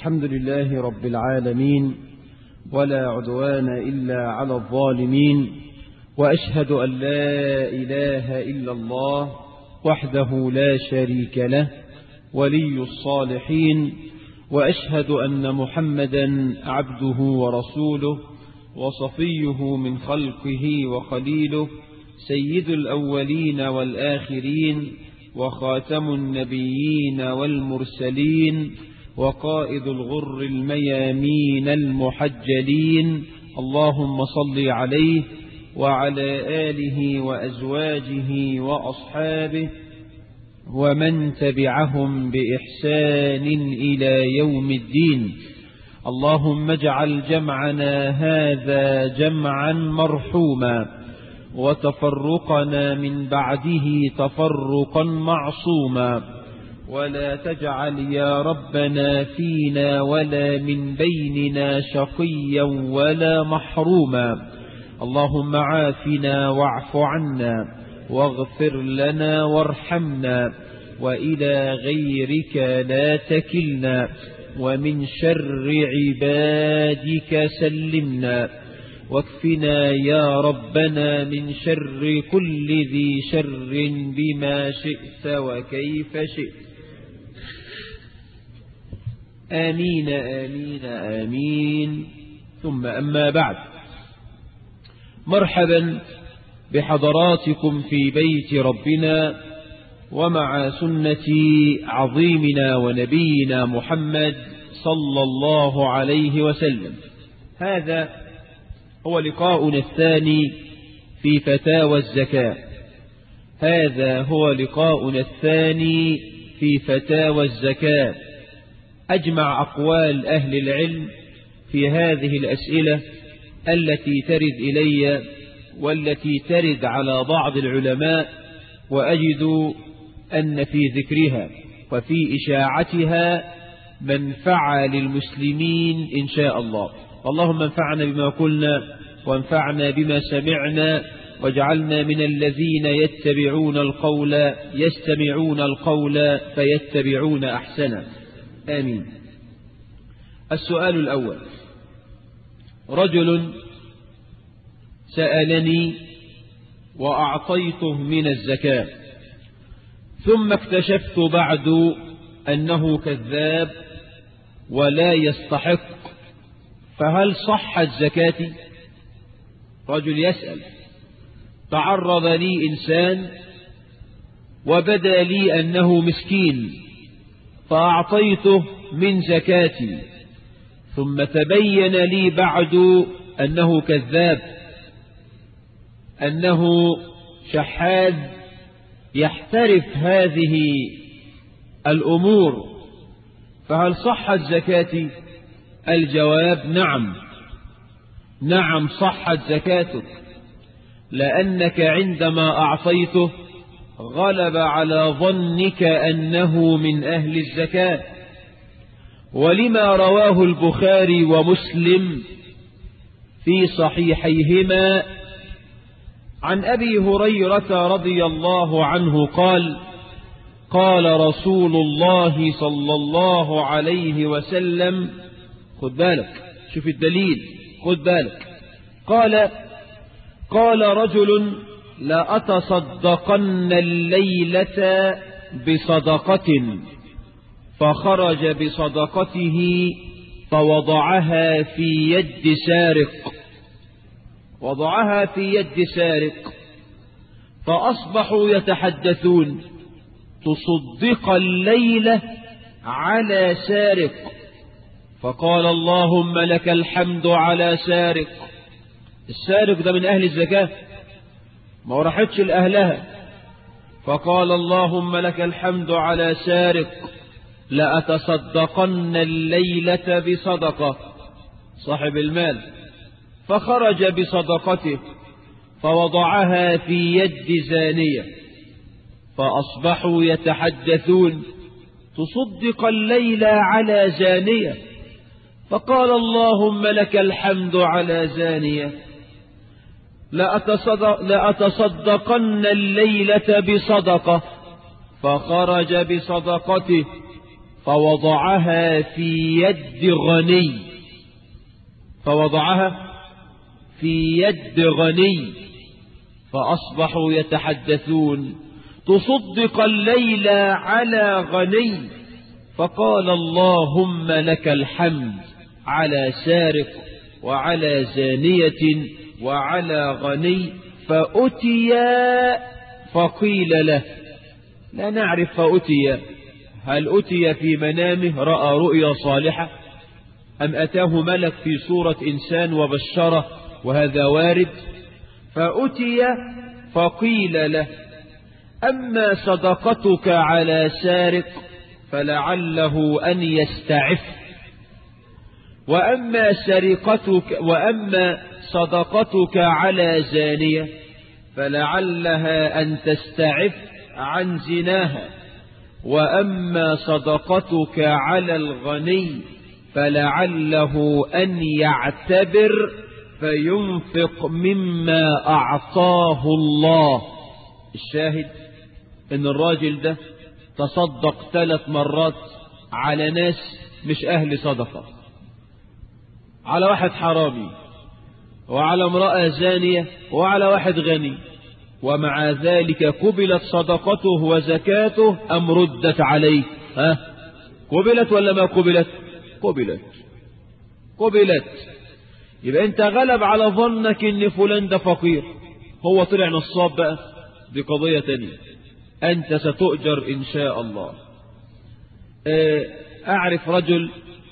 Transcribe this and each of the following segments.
الحمد لله رب العالمين ولا عدوان إلا على الظالمين وأشهد أن لا إله إلا الله وحده لا شريك له ولي الصالحين وأشهد أن محمدا عبده ورسوله وصفيه من خلقه وخليله سيد الأولين والآخرين وخاتم النبيين والمرسلين وقائد الغر الميامين المحجلين اللهم صل عليه وعلى آله وأزواجه وأصحابه ومن تبعهم بإحسان إلى يوم الدين اللهم اجعل جمعنا هذا جمعا مرحوما وتفرقنا من بعده تفرقا معصوما ولا تجعل يا ربنا فينا ولا من بيننا شقيا ولا محروما اللهم عافنا واعف عنا واغفر لنا وارحمنا وإلى غيرك لا تكلنا ومن شر عبادك سلمنا واكفنا يا ربنا من شر كل ذي شر بما شئت وكيف شئت آمين آمين آمين ثم أما بعد مرحبا بحضراتكم في بيت ربنا ومع سنة عظيمنا ونبينا محمد صلى الله عليه وسلم هذا هو لقاؤنا الثاني في فتاوى الزكاة هذا هو لقاؤنا الثاني في فتاوى الزكاة أجمع أقوال أهل العلم في هذه الأسئلة التي ترد إلي والتي ترد على بعض العلماء وأجد أن في ذكرها وفي إشاعتها منفعة للمسلمين إن شاء الله اللهم انفعنا بما قلنا وانفعنا بما سمعنا واجعلنا من الذين يتبعون القول يستمعون القول فيتبعون أحسنه آمين السؤال الأول رجل سألني وأعطيته من الزكاة ثم اكتشفت بعد أنه كذاب ولا يستحق فهل صحت زكاتي رجل يسأل تعرض لي إنسان وبدا لي أنه مسكين فأعطيته من زكاتي ثم تبين لي بعد أنه كذاب أنه شحاذ يحترف هذه الأمور فهل صحت زكاتي الجواب نعم نعم صحت زكاتك لأنك عندما أعطيته غلب على ظنك أنه من أهل الزكاة ولما رواه البخاري ومسلم في صحيحيهما عن أبي هريرة رضي الله عنه قال قال رسول الله صلى الله عليه وسلم خد بالك شوف الدليل خد بالك قال قال رجل لأتصدقن الليلة بصدقة فخرج بصدقته فوضعها في يد سارق وضعها في يد سارق فأصبحوا يتحدثون تصدق الليلة على سارق فقال اللهم لك الحمد على سارق السارق ده من أهل الزكاة ما راحتش لأهلها فقال اللهم لك الحمد على سارق لأتصدقن الليلة بصدقة صاحب المال فخرج بصدقته فوضعها في يد زانية فأصبحوا يتحدثون تصدق الليلة على زانية فقال اللهم لك الحمد على زانية لأتصدق لأتصدقن الليلة بصدقة فخرج بصدقته فوضعها في يد غني فوضعها في يد غني فأصبحوا يتحدثون تصدق الليل على غني فقال اللهم لك الحمد على سارق وعلى زانية وعلى غني فأتيا فقيل له لا نعرف فأتي هل أتي في منامه رأى رؤيا صالحة أم أتاه ملك في صورة إنسان وبشره وهذا وارد فأتي فقيل له أما صدقتك على سارق فلعله أن يستعف وأما سرقتك وأما صدقتك على زانية فلعلها أن تستعف عن زناها وأما صدقتك على الغني فلعله أن يعتبر فينفق مما أعطاه الله الشاهد ان الراجل ده تصدق ثلاث مرات على ناس مش أهل صدقة على واحد حرامي وعلى امرأة زانية وعلى واحد غني ومع ذلك قبلت صدقته وزكاته أم ردت عليه ها قبلت ولا ما قبلت قبلت قبلت يبقى انت غلب على ظنك ان فلان ده فقير هو طلع نصاب بقى دي قضية تانية انت ستؤجر ان شاء الله اعرف رجل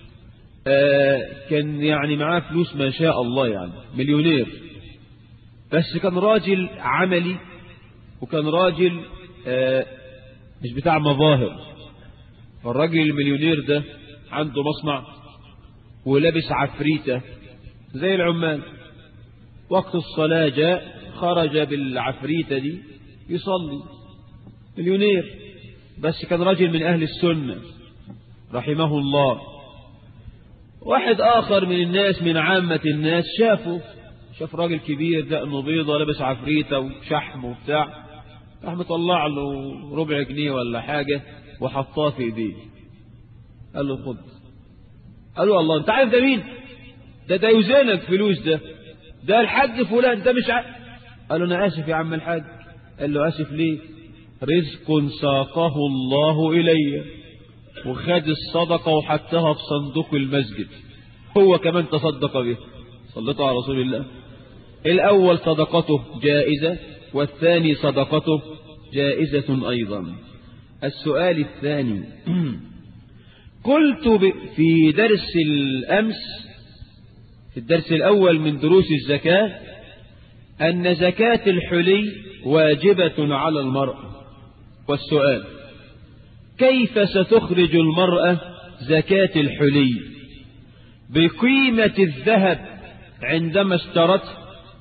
كان يعني معاه فلوس ما شاء الله يعني مليونير بس كان راجل عملي وكان راجل مش بتاع مظاهر فالراجل المليونير ده عنده مصنع ولابس عفريتة زي العمال وقت الصلاة جاء خرج بالعفريتة دي يصلي مليونير بس كان راجل من أهل السنة رحمه الله واحد آخر من الناس من عامة الناس شافه شاف راجل كبير دقنه بيضة لابس عفريتة وشحم وبتاع راح مطلع له ربع جنيه ولا حاجة وحطاه في ايديه قال له خد قال له الله انت عارف ده مين ده ده يوزنك فلوس ده ده الحاج فلان ده مش عارف قال له انا اسف يا عم الحاج قال له اسف ليه رزق ساقه الله الي وخد الصدقة وحطها في صندوق المسجد هو كمان تصدق به صليته على رسول الله الأول صدقته جائزة والثاني صدقته جائزة أيضا السؤال الثاني قلت في درس الأمس في الدرس الأول من دروس الزكاة أن زكاة الحلي واجبة على المرأة والسؤال كيف ستخرج المرأة زكاة الحلي بقيمة الذهب عندما اشترته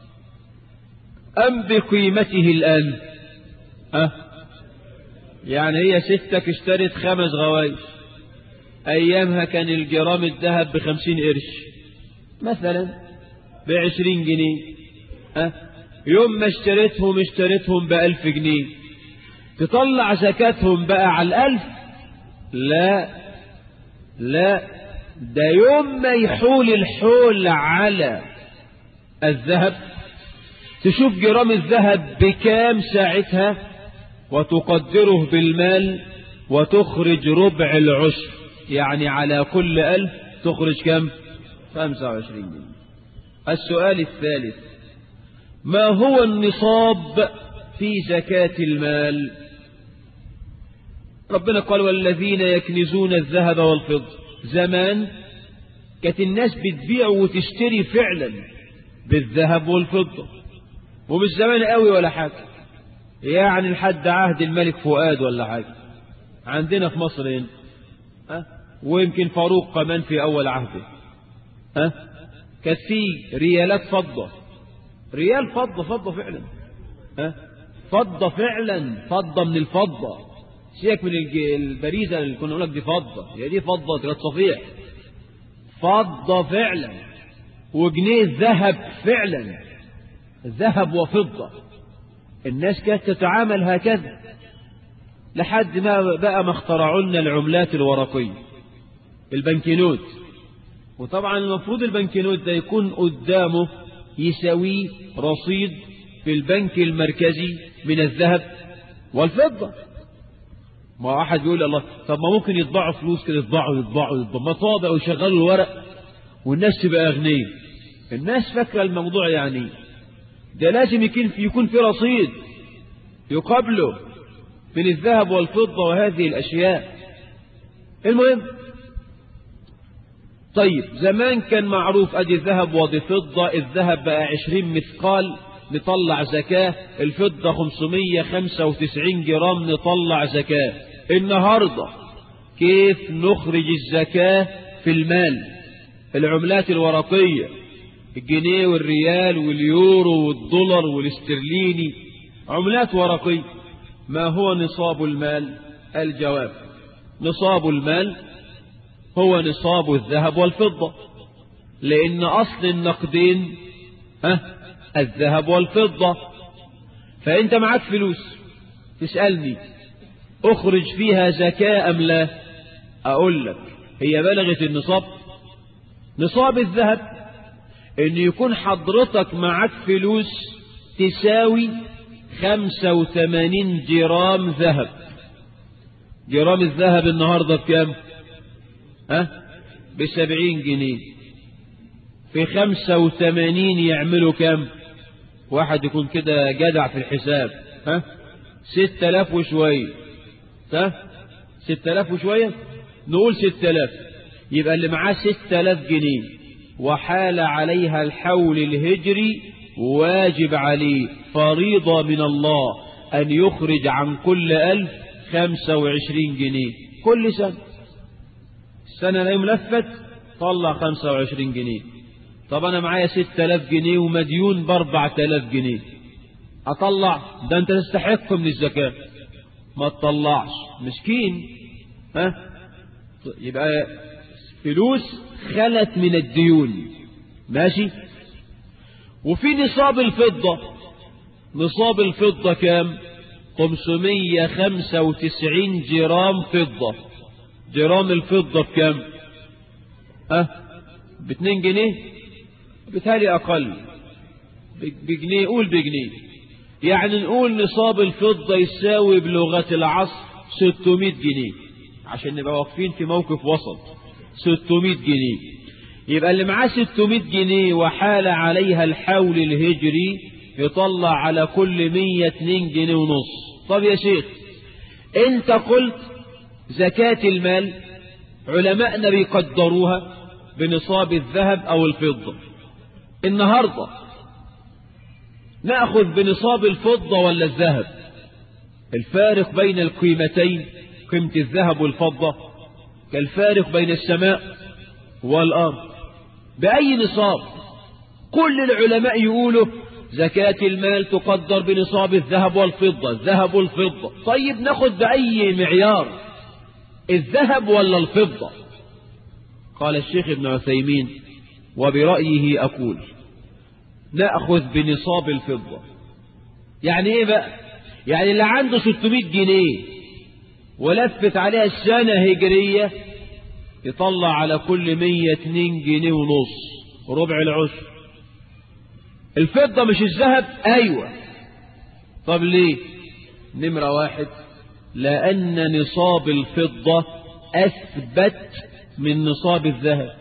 أم بقيمته الآن أه؟ يعني هي ستك اشترت خمس غوايش أيامها كان الجرام الذهب بخمسين قرش مثلا بعشرين جنيه أه؟ يوم ما اشتريتهم اشتريتهم بألف جنيه تطلع زكاتهم بقى على الألف لا لا ده يوم ما يحول الحول على الذهب تشوف جرام الذهب بكام ساعتها وتقدره بالمال وتخرج ربع العشر يعني على كل ألف تخرج كم خمسة وعشرين جنيه السؤال الثالث ما هو النصاب في زكاة المال ربنا قال والذين يكنزون الذهب والفضة زمان كانت الناس بتبيع وتشتري فعلا بالذهب والفضة ومش زمان قوي ولا حاجة يعني لحد عهد الملك فؤاد ولا حاجة عندنا في مصر هنا أه؟ ويمكن فاروق كمان في أول عهده أه؟ كانت في ريالات فضة ريال فضة فضة فعلا أه؟ فضة فعلا فضة من الفضة سيبك من البريزة اللي كنا نقول لك دي فضة هي دي فضة كانت صفيح فضة فعلا وجنيه ذهب فعلا ذهب وفضة الناس كانت تتعامل هكذا لحد ما بقى ما اخترعوا لنا العملات الورقية البنكنوت وطبعا المفروض البنكنوت ده يكون قدامه يساويه رصيد في البنك المركزي من الذهب والفضة ما واحد يقول الله طب ما ممكن يطبعوا فلوس كده يطبعوا يطبعوا يطبعوا مطابع ويشغلوا الورق والناس تبقى أغنياء الناس فاكرة الموضوع يعني ده لازم يكون في يكون في رصيد يقابله من الذهب والفضة وهذه الأشياء المهم طيب زمان كان معروف أدي ذهب ودي فضة الذهب بقى عشرين مثقال نطلع زكاة الفضة 595 جرام نطلع زكاة النهاردة كيف نخرج الزكاة في المال العملات الورقية الجنيه والريال واليورو والدولار والاسترليني عملات ورقية ما هو نصاب المال الجواب نصاب المال هو نصاب الذهب والفضة لأن أصل النقدين ها الذهب والفضة فأنت معك فلوس تسألني أخرج فيها زكاة أم لا أقول لك هي بلغت النصاب نصاب الذهب أن يكون حضرتك معك فلوس تساوي خمسة وثمانين جرام ذهب جرام الذهب النهاردة بكام ها بسبعين جنيه في خمسة وثمانين يعملوا كام واحد يكون كده جدع في الحساب ها ستة آلاف وشوية ها ستة آلاف وشوية نقول ستة آلاف يبقى اللي معاه ستة آلاف جنيه وحال عليها الحول الهجري واجب عليه فريضة من الله أن يخرج عن كل ألف خمسة وعشرين جنيه كل سنة السنة لا لفت طلع خمسة وعشرين جنيه طب أنا معايا ستة آلاف جنيه ومديون بأربعة آلاف جنيه أطلع ده أنت تستحق من الزكاة ما تطلعش مسكين ها يبقى فلوس خلت من الديون ماشي وفي نصاب الفضة نصاب الفضة كام 595 جرام فضة جرام الفضة بكام ها باتنين جنيه بالتالي أقل بجنيه قول بجنيه يعني نقول نصاب الفضة يساوي بلغة العصر 600 جنيه عشان نبقى واقفين في موقف وسط 600 جنيه يبقى اللي معاه 600 جنيه وحال عليها الحول الهجري يطلع على كل 102 جنيه ونص طب يا شيخ انت قلت زكاة المال علماءنا بيقدروها بنصاب الذهب او الفضة النهاردة نأخذ بنصاب الفضة ولا الذهب الفارق بين القيمتين قيمة الذهب والفضة كالفارق بين السماء والأرض بأي نصاب كل العلماء يقولوا زكاة المال تقدر بنصاب الذهب والفضة الذهب والفضة طيب ناخد بأي معيار الذهب ولا الفضة قال الشيخ ابن عثيمين وبرأيه أقول نأخذ بنصاب الفضة يعني ايه بقى يعني اللي عنده 600 جنيه ولفت عليها السنة هجرية يطلع على كل 102 جنيه ونص ربع العشر الفضة مش الذهب أيوة طب ليه نمرة واحد لأن نصاب الفضة أثبت من نصاب الذهب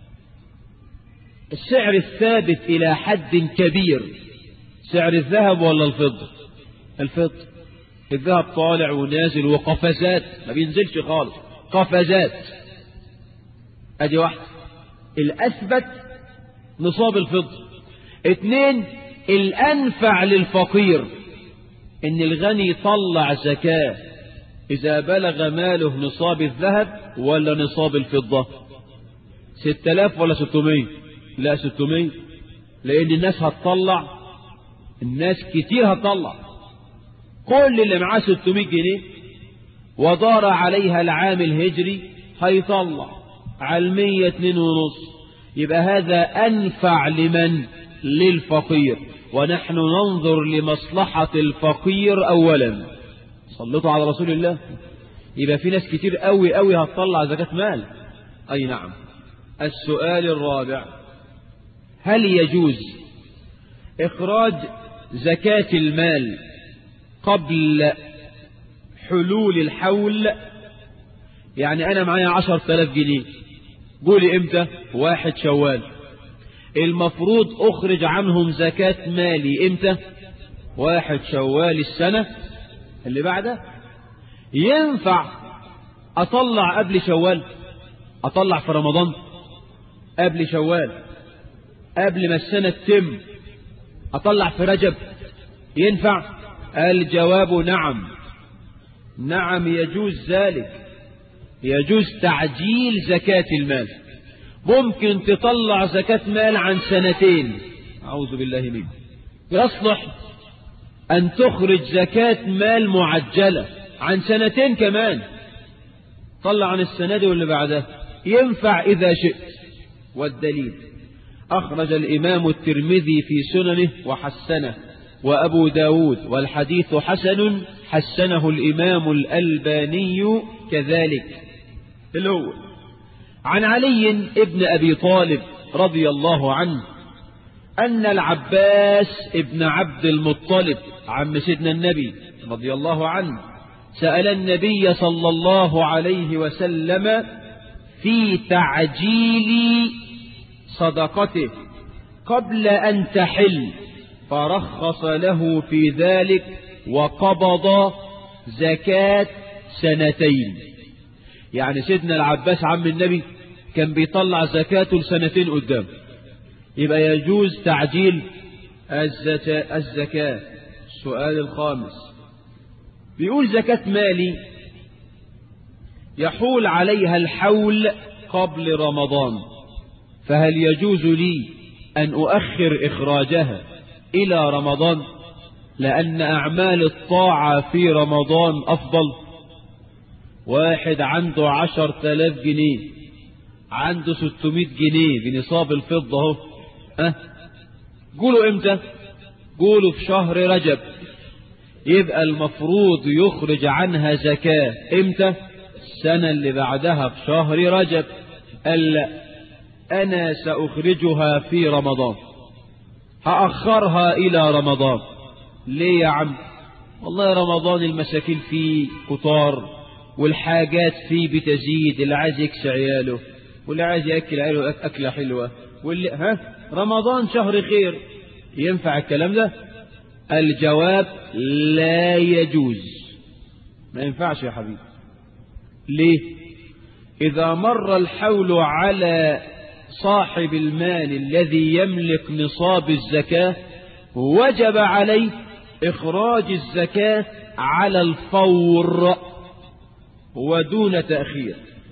السعر الثابت إلى حد كبير سعر الذهب ولا الفضة الفضة الذهب طالع ونازل وقفزات ما بينزلش خالص قفزات ادي واحدة الأثبت نصاب الفضة اتنين الأنفع للفقير إن الغني يطلع زكاة إذا بلغ ماله نصاب الذهب ولا نصاب الفضة ستة آلاف ولا ستمية لا ستمية لأن الناس هتطلع الناس كتير هتطلع كل اللي معاه 600 جنيه ودار عليها العام الهجري هيطلع على المية اتنين ونص يبقى هذا أنفع لمن للفقير ونحن ننظر لمصلحة الفقير أولا صلتوا على رسول الله يبقى في ناس كتير قوي قوي هتطلع زكاة مال أي نعم السؤال الرابع هل يجوز إخراج زكاة المال قبل حلول الحول يعني أنا معايا عشر تلاف جنيه قولي إمتى واحد شوال المفروض أخرج عنهم زكاة مالي إمتى واحد شوال السنة اللي بعدها ينفع أطلع قبل شوال أطلع في رمضان قبل شوال قبل ما السنة تتم أطلع في رجب ينفع الجواب نعم نعم يجوز ذلك يجوز تعجيل زكاة المال ممكن تطلع زكاة مال عن سنتين أعوذ بالله منه يصلح أن تخرج زكاة مال معجلة عن سنتين كمان طلع عن السنة دي واللي بعدها ينفع إذا شئت والدليل أخرج الإمام الترمذي في سننه وحسنه وأبو داود والحديث حسن حسنه الإمام الألباني كذلك الأول عن علي ابن أبي طالب رضي الله عنه أن العباس ابن عبد المطلب عم سيدنا النبي رضي الله عنه سأل النبي صلى الله عليه وسلم في تعجيل صدقته قبل أن تحل فرخص له في ذلك وقبض زكاة سنتين يعني سيدنا العباس عم النبي كان بيطلع زكاته لسنتين قدام يبقى يجوز تعجيل الزكاة السؤال الخامس بيقول زكاة مالي يحول عليها الحول قبل رمضان فهل يجوز لي أن أؤخر إخراجها إلى رمضان لأن أعمال الطاعة في رمضان أفضل واحد عنده عشر تلاف جنيه عنده ستمائة جنيه بنصاب الفضة اهو أه؟ قولوا امتى قولوا في شهر رجب يبقى المفروض يخرج عنها زكاة امتى السنة اللي بعدها في شهر رجب قال أنا سأخرجها في رمضان هأخرها إلى رمضان ليه يا عم والله رمضان المساكين فيه كتار والحاجات فيه بتزيد اللي عايز يكسى عياله واللي عايز يأكل عياله أكلة حلوة واللي ها رمضان شهر خير ينفع الكلام ده الجواب لا يجوز ما ينفعش يا حبيبي ليه إذا مر الحول على صاحب المال الذي يملك نصاب الزكاة وجب عليه إخراج الزكاة على الفور ودون تأخير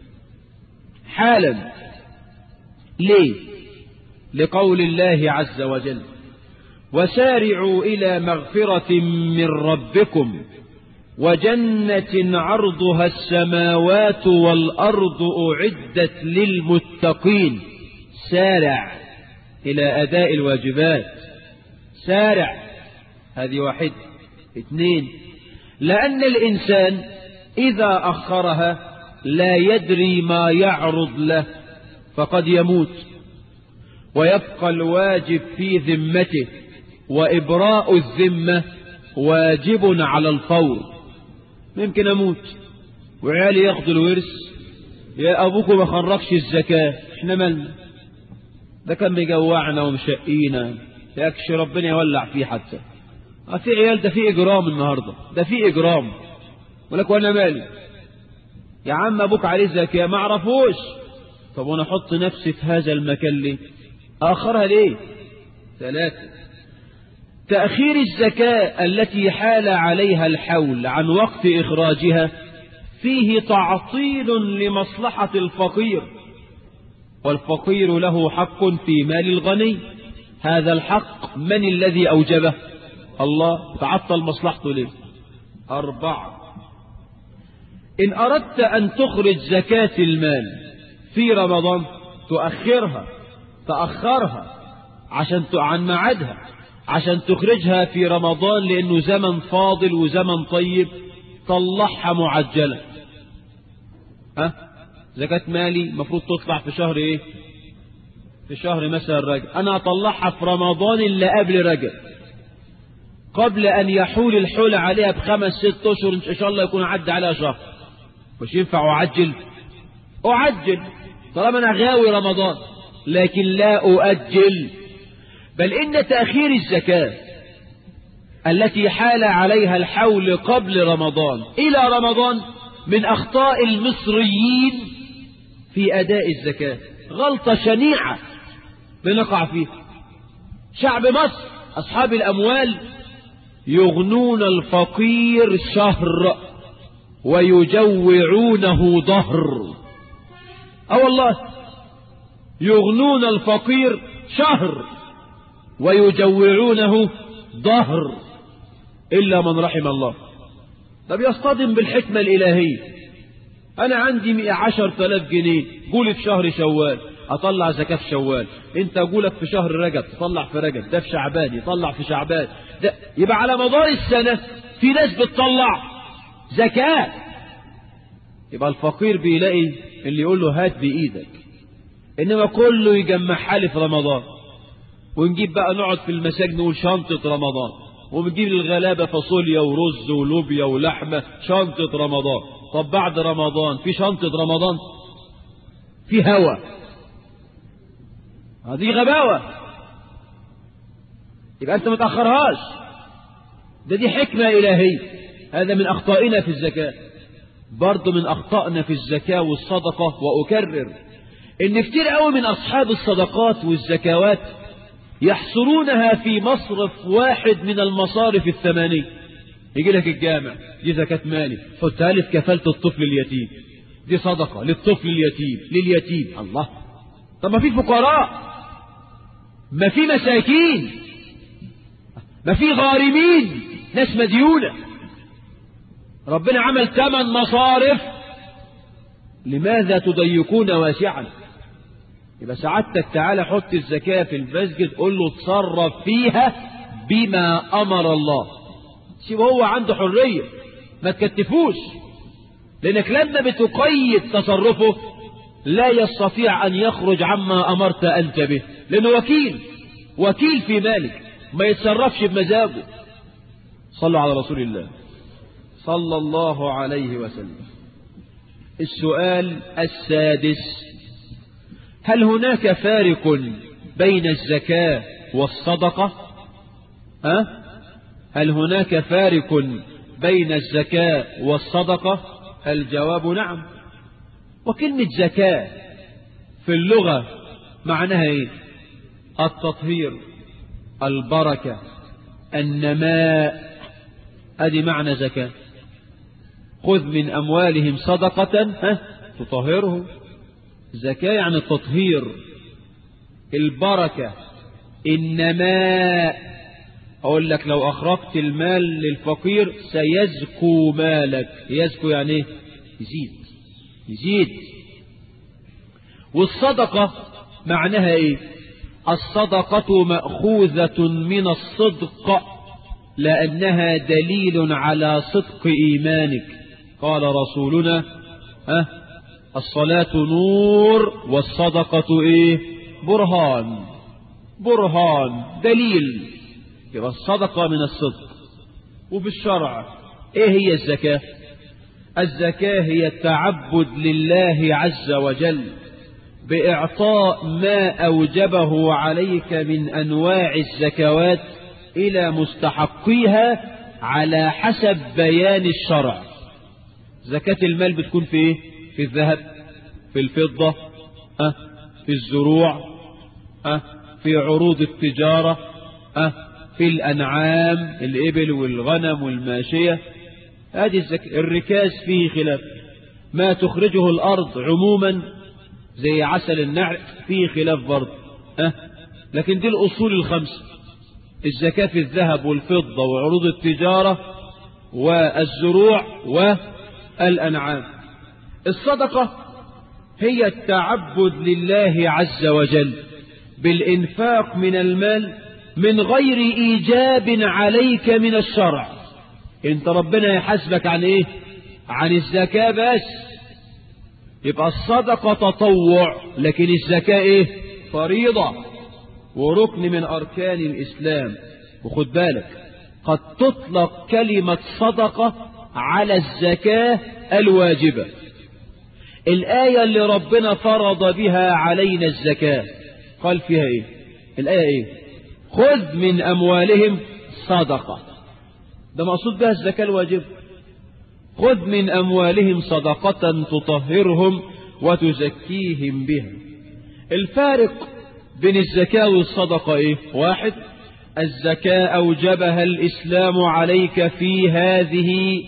حالا ليه لقول الله عز وجل وسارعوا إلى مغفرة من ربكم وجنة عرضها السماوات والأرض أعدت للمتقين سارع إلى أداء الواجبات سارع هذه واحد اثنين لأن الإنسان إذا أخرها لا يدري ما يعرض له فقد يموت ويبقى الواجب في ذمته وإبراء الذمة واجب على الفور ممكن أموت وعيالي ياخدوا الورث يا أبوكم ما خرجش الزكاة احنا مالنا ده كان مجوعنا ومشقينا يكش ربنا يولع فيه حتى في عيال ده في إجرام النهاردة ده في إجرام ولك وانا مالي يا عم أبوك عليه زكاة ما عرفوش طب وانا احط نفسي في هذا المكان ليه آخرها ليه ثلاثة تأخير الزكاة التي حال عليها الحول عن وقت إخراجها فيه تعطيل لمصلحة الفقير والفقير له حق في مال الغني هذا الحق من الذي أوجبه الله تعطل مصلحته ليه أربعة إن أردت أن تخرج زكاة المال في رمضان تؤخرها تأخرها عشان عن معادها عشان تخرجها في رمضان لأنه زمن فاضل وزمن طيب طلعها معجلة ها زكاة مالي المفروض تطلع في شهر ايه في شهر مثلا رجب انا اطلعها في رمضان اللي قبل رجب قبل ان يحول الحول عليها بخمس ست اشهر ان شاء الله يكون عدى عليها شهر مش ينفع اعجل اعجل طالما انا غاوي رمضان لكن لا اؤجل بل ان تاخير الزكاه التي حال عليها الحول قبل رمضان الى رمضان من اخطاء المصريين في اداء الزكاه غلطه شنيعه بنقع فيها شعب مصر اصحاب الاموال يغنون الفقير شهر ويجوعونه ظهر اه والله يغنون الفقير شهر ويجوعونه ظهر إلا من رحم الله طب يصطدم بالحكمة الإلهية أنا عندي عشر تلاف جنيه قولي في شهر شوال أطلع زكاة في شوال أنت قولك في شهر رجب تطلع في رجب ده في شعبان يطلع في شعبان ده يبقى على مدار السنة في ناس بتطلع زكاة يبقى الفقير بيلاقي اللي يقول له هات بإيدك إنما كله يجمعها لي في رمضان ونجيب بقى نقعد في المساجد نقول شنطة رمضان ونجيب للغلابة فاصوليا ورز ولوبيا ولحمة شنطة رمضان طب بعد رمضان في شنطة رمضان في هوا هذه غباوة يبقى أنت ما تأخرهاش ده دي حكمة إلهية هذا من أخطائنا في الزكاة برضه من أخطائنا في الزكاة والصدقة وأكرر إن كتير قوي من أصحاب الصدقات والزكوات يحصرونها في مصرف واحد من المصارف الثمانية يجي لك الجامع دي زكاة مالي حطها لي في كفالة الطفل اليتيم دي صدقة للطفل اليتيم لليتيم الله طب ما في فقراء ما في مساكين ما في غارمين ناس مديونة ربنا عمل ثمان مصارف لماذا تضيقون واسعا يبقى سعادتك تعالى حط الزكاة في المسجد قول له تصرف فيها بما أمر الله سيبه هو عنده حرية ما تكتفوش لأنك لما بتقيد تصرفه لا يستطيع أن يخرج عما أمرت أنت به لأنه وكيل وكيل في مالك ما يتصرفش بمزاجه صلوا على رسول الله صلى الله عليه وسلم السؤال السادس هل هناك فارق بين الزكاة والصدقة أه؟ هل هناك فارق بين الزكاة والصدقة الجواب نعم وكلمة زكاة في اللغة معناها ايه التطهير البركة النماء ادي معنى زكاة خذ من أموالهم صدقة ها تطهرهم زكاة يعني التطهير البركة النماء أقول لك لو أخرجت المال للفقير سيزكو مالك يزكو يعني ايه يزيد يزيد والصدقة معناها ايه الصدقة مأخوذة من الصدق لأنها دليل على صدق إيمانك قال رسولنا أه الصلاة نور والصدقة ايه برهان برهان دليل يبقى الصدقة من الصدق وبالشرع ايه هي الزكاة الزكاة هي التعبد لله عز وجل بإعطاء ما أوجبه عليك من أنواع الزكوات إلى مستحقيها على حسب بيان الشرع زكاة المال بتكون في إيه؟ في الذهب في الفضة أه في الزروع أه في عروض التجارة أه في الأنعام الإبل والغنم والماشية هذه الزك... الركاز فيه خلاف ما تخرجه الأرض عموما زي عسل النعل فيه خلاف برضه أه؟ لكن دي الأصول الخمسة الزكاة في الذهب والفضة وعروض التجارة والزروع والأنعام الصدقة هي التعبد لله عز وجل بالإنفاق من المال من غير إيجاب عليك من الشرع انت ربنا يحاسبك عن ايه عن الزكاة بس يبقى الصدقة تطوع لكن الزكاة ايه فريضة وركن من اركان الاسلام وخد بالك قد تطلق كلمة صدقة على الزكاة الواجبة الآية اللي ربنا فرض بها علينا الزكاة قال فيها ايه الآية ايه خذ من أموالهم صدقة ده مقصود بها الزكاة الواجبة خذ من أموالهم صدقة تطهرهم وتزكيهم بها الفارق بين الزكاة والصدقة ايه واحد الزكاة أوجبها الإسلام عليك في هذه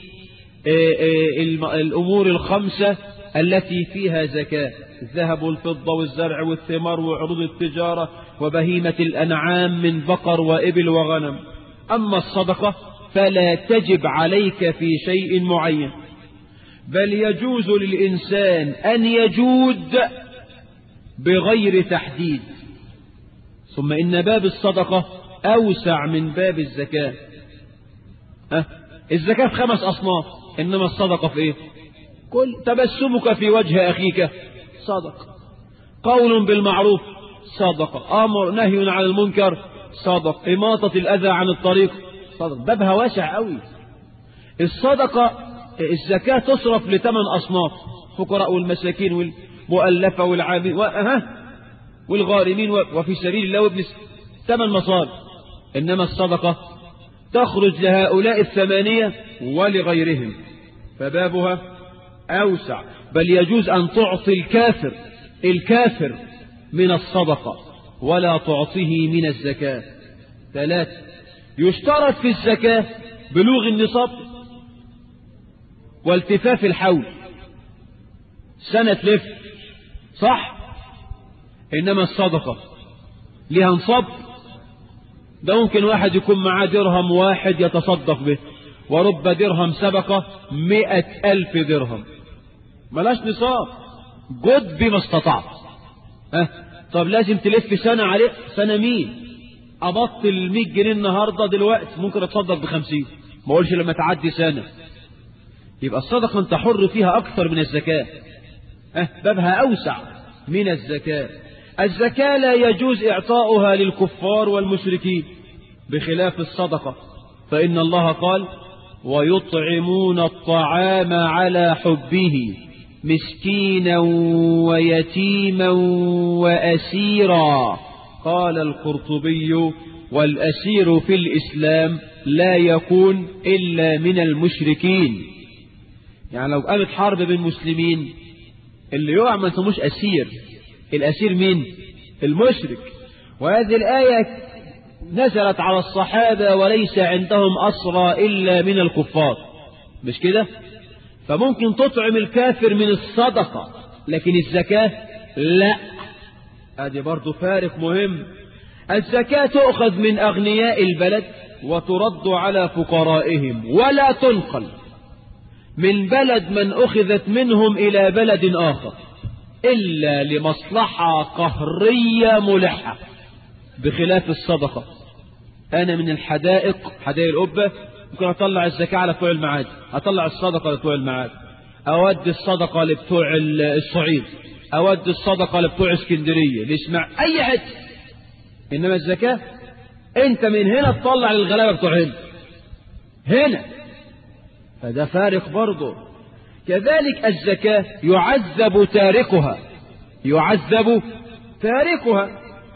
الأمور الخمسة التي فيها زكاة الذهب والفضة والزرع والثمار وعروض التجارة وبهيمة الأنعام من بقر وإبل وغنم أما الصدقة فلا تجب عليك في شيء معين بل يجوز للإنسان أن يجود بغير تحديد ثم إن باب الصدقة أوسع من باب الزكاة أه؟ الزكاة في خمس أصناف إنما الصدقة في إيه كل تبسمك في وجه أخيك صدقة قول بالمعروف صدقة أمر نهي عن المنكر صدقة إماطة الأذى عن الطريق صدقة بابها واسع قوي الصدقة الزكاة تصرف لثمان أصناف فقراء والمساكين والمؤلفة والعامل وأه والغارمين وفي سبيل الله وابن ثمان مصارف إنما الصدقة تخرج لهؤلاء الثمانية ولغيرهم فبابها أوسع بل يجوز أن تعطي الكافر الكافر من الصدقة ولا تعطيه من الزكاة ثلاثة يشترط في الزكاة بلوغ النصاب والتفاف الحول سنة لف صح إنما الصدقة لها نصاب ده ممكن واحد يكون معاه درهم واحد يتصدق به ورب درهم سبقه مئة ألف درهم ملاش نصاب جد بما استطعت أه؟ طب لازم تلف سنة عليه سنة مين أبطل المية جنيه النهاردة دلوقتي ممكن أتصدق بخمسين ما أقولش لما تعدي سنة يبقى الصدقة أنت حر فيها أكثر من الزكاة أه؟ بابها أوسع من الزكاة الزكاة لا يجوز إعطاؤها للكفار والمشركين بخلاف الصدقة فإن الله قال ويطعمون الطعام على حبه مسكينا ويتيما وأسيرا قال القرطبي والأسير في الإسلام لا يكون إلا من المشركين يعني لو قامت حرب بين مسلمين اللي يقع ما اسموش أسير الأسير مين المشرك وهذه الآية نزلت على الصحابة وليس عندهم أسرى إلا من الكفار مش كده فممكن تطعم الكافر من الصدقة لكن الزكاة لا هذه برضو فارق مهم الزكاة تؤخذ من أغنياء البلد وترد على فقرائهم ولا تنقل من بلد من أخذت منهم إلى بلد آخر إلا لمصلحة قهرية ملحة بخلاف الصدقة أنا من الحدائق حدائق القبة ممكن أطلع الزكاة على بتوع المعاد أطلع الصدقة لبتوع المعاد أودي الصدقة لبتوع الصعيد أودي الصدقة لبتوع اسكندرية لاسمع أي حتة إنما الزكاة أنت من هنا تطلع للغلابة بتوع هنا هنا فده فارق برضه كذلك الزكاة يعذب تاركها يعذب تاركها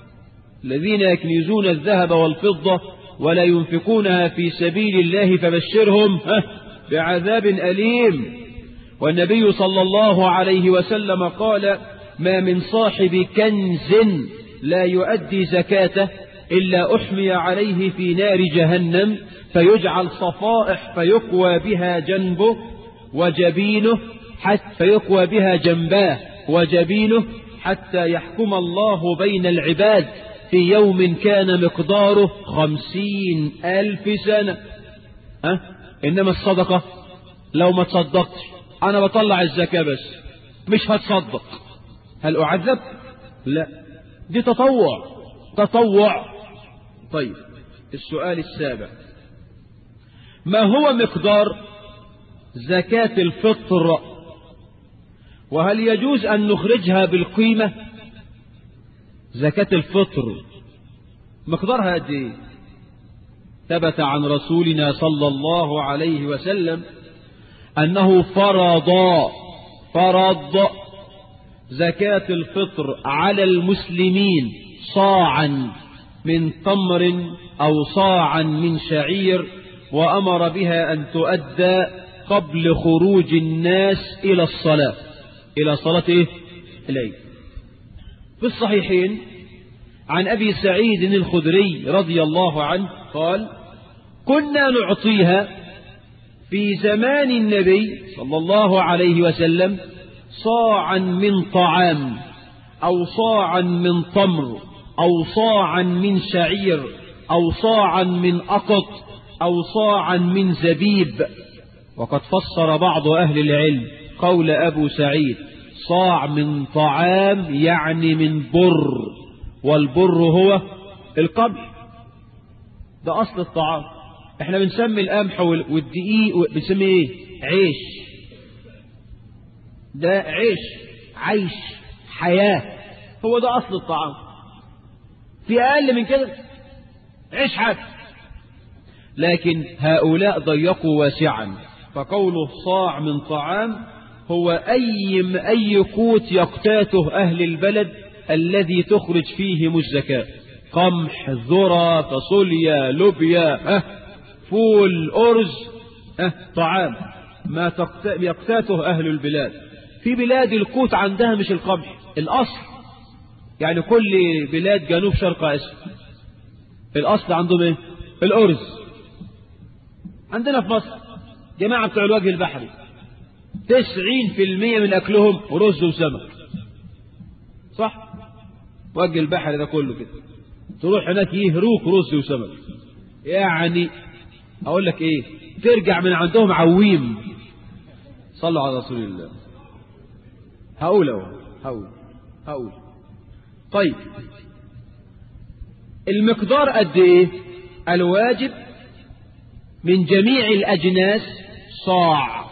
الذين يكنزون الذهب والفضة ولا ينفقونها في سبيل الله فبشرهم بعذاب أليم والنبي صلى الله عليه وسلم قال ما من صاحب كنز لا يؤدي زكاته إلا أحمي عليه في نار جهنم فيجعل صفائح فيقوى بها جنبه وجبينه حتى فيقوى بها جنباه وجبينه حتى يحكم الله بين العباد في يوم كان مقداره خمسين ألف سنة ها؟ إنما الصدقة لو ما تصدقتش أنا بطلع الزكاة بس مش هتصدق هل أعذب لا دي تطوع تطوع طيب السؤال السابع ما هو مقدار زكاة الفطر وهل يجوز أن نخرجها بالقيمة زكاة الفطر مقدارها قد ايه ثبت عن رسولنا صلى الله عليه وسلم أنه فرض فرض زكاة الفطر على المسلمين صاعا من تمر أو صاعا من شعير وأمر بها أن تؤدى قبل خروج الناس إلى الصلاة إلى صلاة إيه؟ العيد في الصحيحين عن أبي سعيد الخدري رضي الله عنه قال كنا نعطيها في زمان النبي صلى الله عليه وسلم صاعا من طعام أو صاعا من تمر أو صاعا من شعير أو صاعا من أقط أو صاعا من زبيب وقد فسر بعض أهل العلم قول أبو سعيد صاع من طعام يعني من بر والبر هو القمح ده أصل الطعام احنا بنسمي القمح والدقيق بنسميه ايه عيش ده عيش عيش حياة هو ده أصل الطعام في أقل من كده عيش حاجة لكن هؤلاء ضيقوا واسعا فقوله صاع من طعام هو أي أي قوت يقتاته أهل البلد الذي تخرج فيهم الزكاة قمح ذرة فاصوليا لوبيا أه فول أرز أه طعام ما يقتاته أهل البلاد في بلاد القوت عندها مش القمح الأصل يعني كل بلاد جنوب شرق آسيا الأصل عندهم إيه؟ الأرز عندنا في مصر جماعة بتوع الوجه البحري تسعين في المية من أكلهم رز وسمك صح وجه البحر ده كله كده تروح هناك يهروك رز وسمك يعني أقول لك إيه ترجع من عندهم عويم صلوا على رسول الله هقول اهو هقول هقول طيب المقدار قد ايه الواجب من جميع الاجناس صاع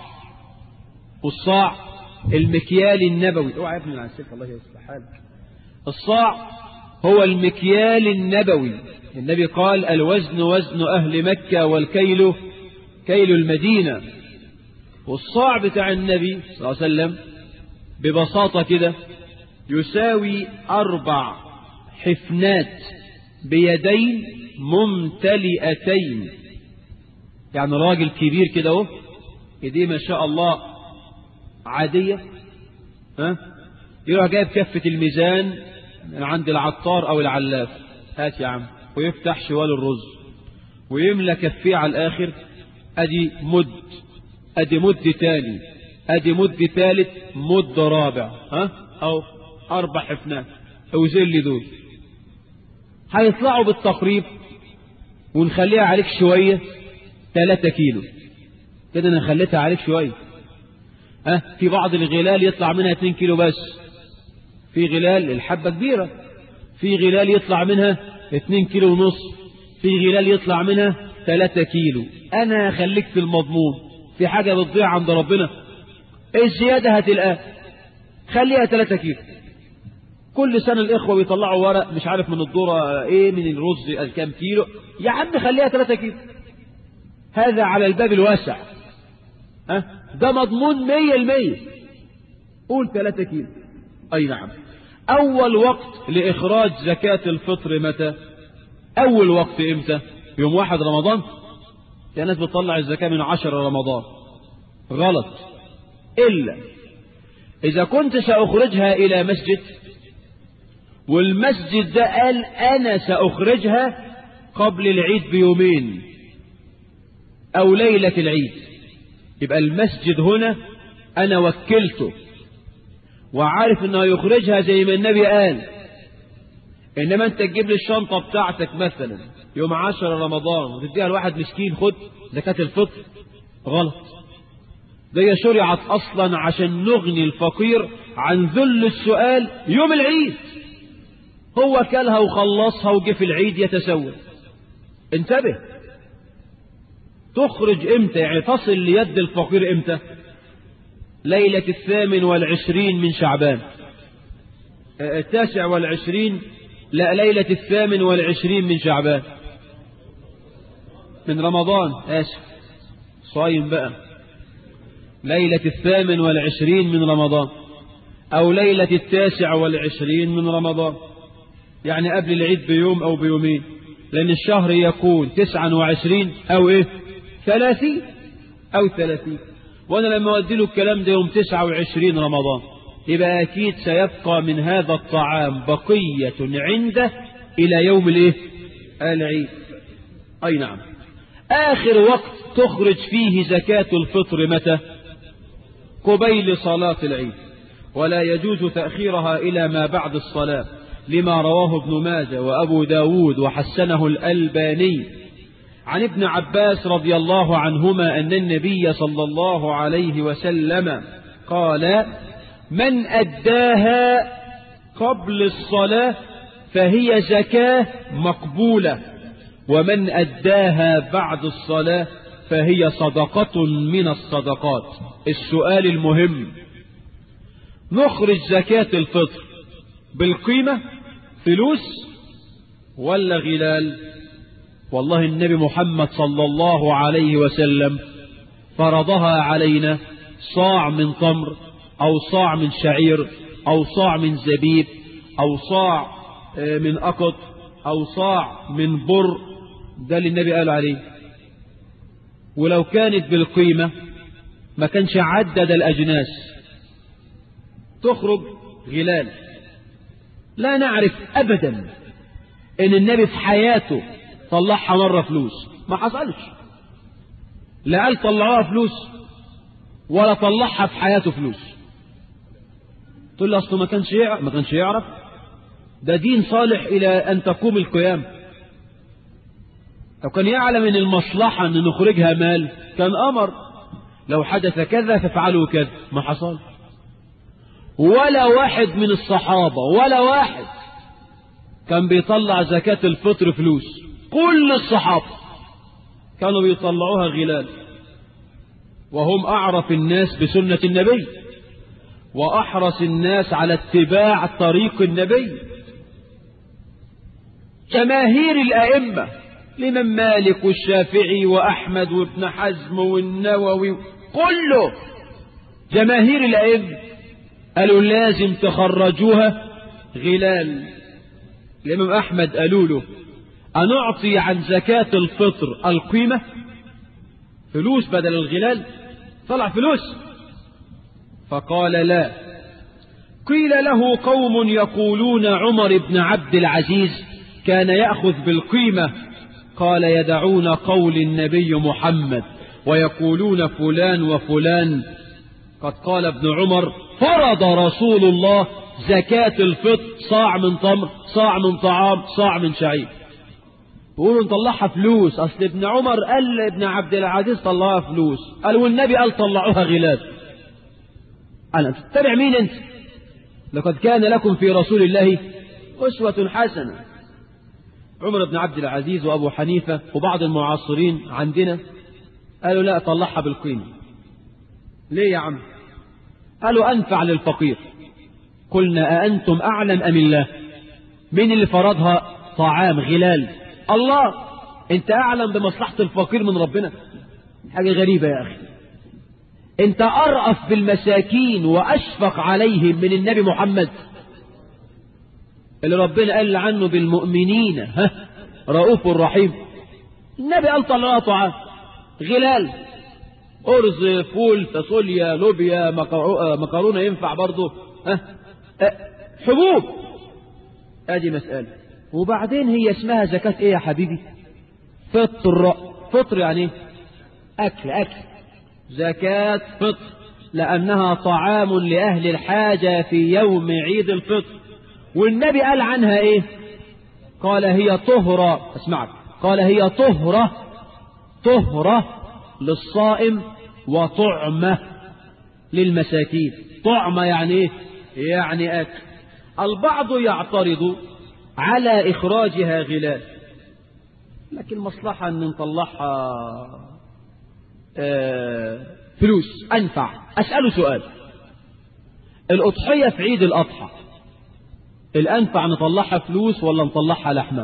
والصاع المكيال النبوي اوعى يا ابني عن السلك الله يصلح حالك الصاع هو المكيال النبوي النبي قال الوزن وزن اهل مكه والكيل كيل المدينه والصاع بتاع النبي صلى الله عليه وسلم ببساطة كده يساوي أربع حفنات بيدين ممتلئتين يعني راجل كبير كده اهو ايديه ما شاء الله عادية ها يروح جايب كفة الميزان من عند العطار أو العلاف هات يا عم ويفتح شوال الرز ويملى كفيه على الآخر أدي مد أدي مد تاني ادي مد ثالث مد رابع ها او اربع حفنات اوزن لي دول هيطلعوا بالتقريب ونخليها عليك شوية 3 كيلو كده انا خليتها عليك شوية ها في بعض الغلال يطلع منها 2 كيلو بس في غلال الحبة كبيرة في غلال يطلع منها 2 كيلو ونص في غلال يطلع منها 3 كيلو انا خليك في المضمون في حاجة بتضيع عند ربنا الزيادة هتلقاه خليها 3 كيلو كل سنة الإخوة بيطلعوا ورق مش عارف من الذرة إيه من الرز كام كيلو يا عم خليها 3 كيلو هذا على الباب الواسع أه؟ ده مضمون 100% قول 3 كيلو أي نعم أول وقت لإخراج زكاة الفطر متى أول وقت إمتى يوم واحد رمضان يا ناس بتطلع الزكاة من عشر رمضان غلط إلا إذا كنت سأخرجها إلى مسجد والمسجد ده قال أنا سأخرجها قبل العيد بيومين أو ليلة العيد يبقى المسجد هنا أنا وكلته وعارف أنه يخرجها زي ما النبي قال إنما أنت تجيب لي الشنطة بتاعتك مثلا يوم عشر رمضان وتديها لواحد مسكين خد زكاة الفطر غلط دي شرعت أصلا عشان نغني الفقير عن ذل السؤال يوم العيد هو كلها وخلصها وجه في العيد يتسول انتبه تخرج امتى يعني تصل ليد الفقير امتى ليلة الثامن والعشرين من شعبان التاسع والعشرين لا ليلة الثامن والعشرين من شعبان من رمضان آسف صايم بقى ليلة الثامن والعشرين من رمضان أو ليلة التاسع والعشرين من رمضان يعني قبل العيد بيوم أو بيومين لأن الشهر يكون تسعا وعشرين أو إيه ثلاثين أو ثلاثين وأنا لما أودي له الكلام ده يوم تسعة وعشرين رمضان يبقى أكيد سيبقى من هذا الطعام بقية عنده إلى يوم الإيه العيد أي نعم آخر وقت تخرج فيه زكاة الفطر متى قبيل صلاة العيد ولا يجوز تأخيرها إلى ما بعد الصلاة لما رواه ابن ماجه وأبو داود وحسنه الألباني عن ابن عباس رضي الله عنهما أن النبي صلى الله عليه وسلم قال من أداها قبل الصلاة فهي زكاة مقبولة ومن أداها بعد الصلاة فهي صدقة من الصدقات السؤال المهم نخرج زكاة الفطر بالقيمة فلوس ولا غلال والله النبي محمد صلى الله عليه وسلم فرضها علينا صاع من تمر أو صاع من شعير أو صاع من زبيب أو صاع من أقط أو صاع من بر ده اللي النبي قال عليه ولو كانت بالقيمة ما كانش عدد الأجناس تخرج غلال لا نعرف أبدا إن النبي في حياته طلعها مرة فلوس ما حصلش لا قال طلعوها فلوس ولا طلعها في حياته فلوس تقول لي أصله ما كانش يعرف ما كانش يعرف ده دين صالح إلى أن تقوم القيامة لو كان يعلم ان المصلحة ان نخرجها مال كان امر لو حدث كذا فافعلوا كذا ما حصل ولا واحد من الصحابة ولا واحد كان بيطلع زكاة الفطر فلوس كل الصحابة كانوا بيطلعوها غلال وهم أعرف الناس بسنة النبي وأحرص الناس على اتباع طريق النبي جماهير الأئمة الإمام مالك والشافعي وأحمد وابن حزم والنووي كله جماهير الأئمة قالوا لازم تخرجوها غلال الإمام أحمد قالوا له أنعطي عن زكاة الفطر القيمة فلوس بدل الغلال طلع فلوس فقال لا قيل له قوم يقولون عمر بن عبد العزيز كان يأخذ بالقيمة قال يدعون قول النبي محمد ويقولون فلان وفلان قد قال ابن عمر فرض رسول الله زكاة الفطر صاع من تمر صاع من طعام صاع من شعير بيقولوا نطلعها فلوس اصل ابن عمر قال لابن عبد العزيز طلعها فلوس قال والنبي قال طلعوها غلاب انا تتبع مين انت لقد كان لكم في رسول الله اسوة حسنة عمر بن عبد العزيز وابو حنيفة وبعض المعاصرين عندنا قالوا لا طلعها بالقيمة ليه يا عم قالوا انفع للفقير قلنا أأنتم أعلم أم الله مين اللي فرضها طعام غلال الله انت أعلم بمصلحة الفقير من ربنا حاجة غريبة يا أخي انت أرأف بالمساكين وأشفق عليهم من النبي محمد اللي ربنا قال عنه بالمؤمنين ها رؤوف رحيم النبي قال طلعها طعام غلال أرز فول فاصوليا لوبيا مكرونة ينفع برضه ها حبوب ادي مسألة وبعدين هي اسمها زكاة ايه يا حبيبي فطر فطر يعني ايه اكل اكل زكاة فطر لانها طعام لاهل الحاجة في يوم عيد الفطر والنبي قال عنها ايه قال هي طهرة اسمعك قال هي طهرة طهرة للصائم وطعمة للمساكين طعمة يعني ايه يعني أكل البعض يعترض على إخراجها غلال لكن مصلحة أن نطلعها آه فلوس أنفع أسأله سؤال الأضحية في عيد الأضحى الأنفع نطلعها فلوس ولا نطلعها لحمة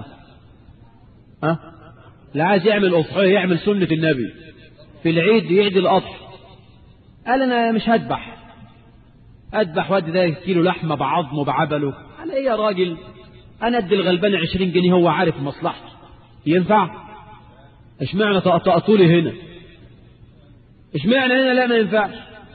ها لا عايز يعمل أضحية يعمل سنة النبي في العيد يعيد الأضحى قال أنا مش هذبح أذبح وادي ده كيلو لحمة بعظمه بعبله على إيه يا راجل أنا أدي الغلبان عشرين جنيه هو عارف مصلحته ينفع اشمعنى طقطقتوا لي هنا اشمعنى هنا لا ما ينفعش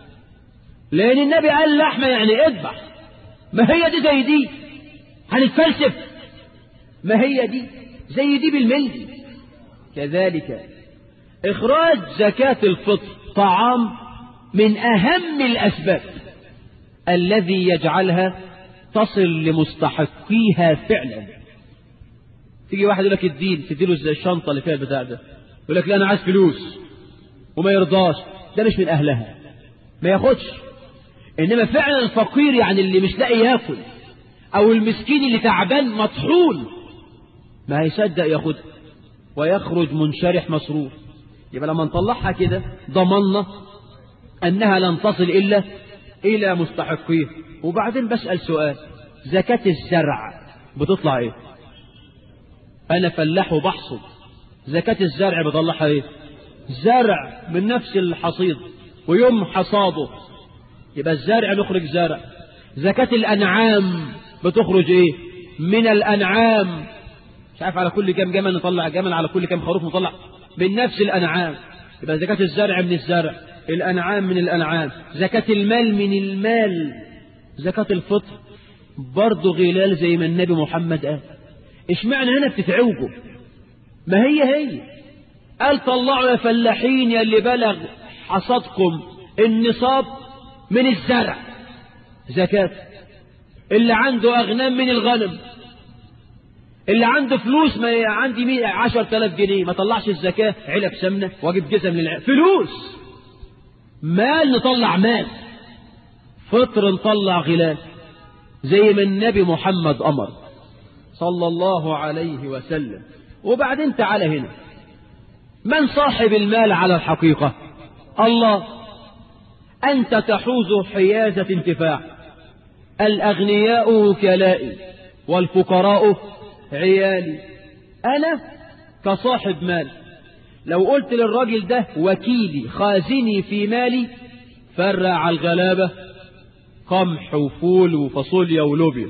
لأن النبي قال لحمة يعني اذبح ما هي دي زي دي هنتفلسف ما هي دي زي دي بالملي كذلك إخراج زكاة الفطر طعام من أهم الأسباب الذي يجعلها تصل لمستحقيها فعلا تيجي واحد يقول لك الدين تديله زي الشنطة اللي فيها البتاع ده يقول لك لا أنا عايز فلوس وما يرضاش ده مش من أهلها ما ياخدش إنما فعلا الفقير يعني اللي مش لاقي ياكل أو المسكين اللي تعبان مطحون ما هيصدق ياخدها ويخرج منشرح مسرور يبقى لما نطلعها كده ضمنا أنها لن تصل إلا إلى مستحقيه وبعدين بسأل سؤال زكاة الزرع بتطلع إيه أنا فلاح وبحصد زكاة الزرع بطلعها إيه زرع من نفس الحصيد ويوم حصاده يبقى الزرع نخرج زرع زكاة الأنعام بتخرج إيه من الأنعام مش عارف على كل كام جمل نطلع جمل على كل كام خروف نطلع من نفس الأنعام يبقى زكاة الزرع من الزرع الأنعام من الأنعام زكاة المال من المال زكاة الفطر برضه غلال زي ما النبي محمد قال اشمعنى هنا بتتعوجوا ما هي هي قال طلعوا يا فلاحين يا اللي بلغ حصدكم النصاب من الزرع زكاة اللي عنده أغنام من الغنم اللي عنده فلوس ما عندي مية عشر تلاف جنيه ما طلعش الزكاة علب سمنة واجيب جزم للعلب فلوس مال نطلع مال فطر نطلع غلال زي ما النبي محمد أمر صلى الله عليه وسلم وبعدين تعالى هنا من صاحب المال على الحقيقة الله أنت تحوز حيازة انتفاع الأغنياء وكلائي والفقراء عيالي أنا كصاحب مال لو قلت للراجل ده وكيلي خازني في مالي فرع على الغلابة قمح وفول وفاصوليا ولوبيا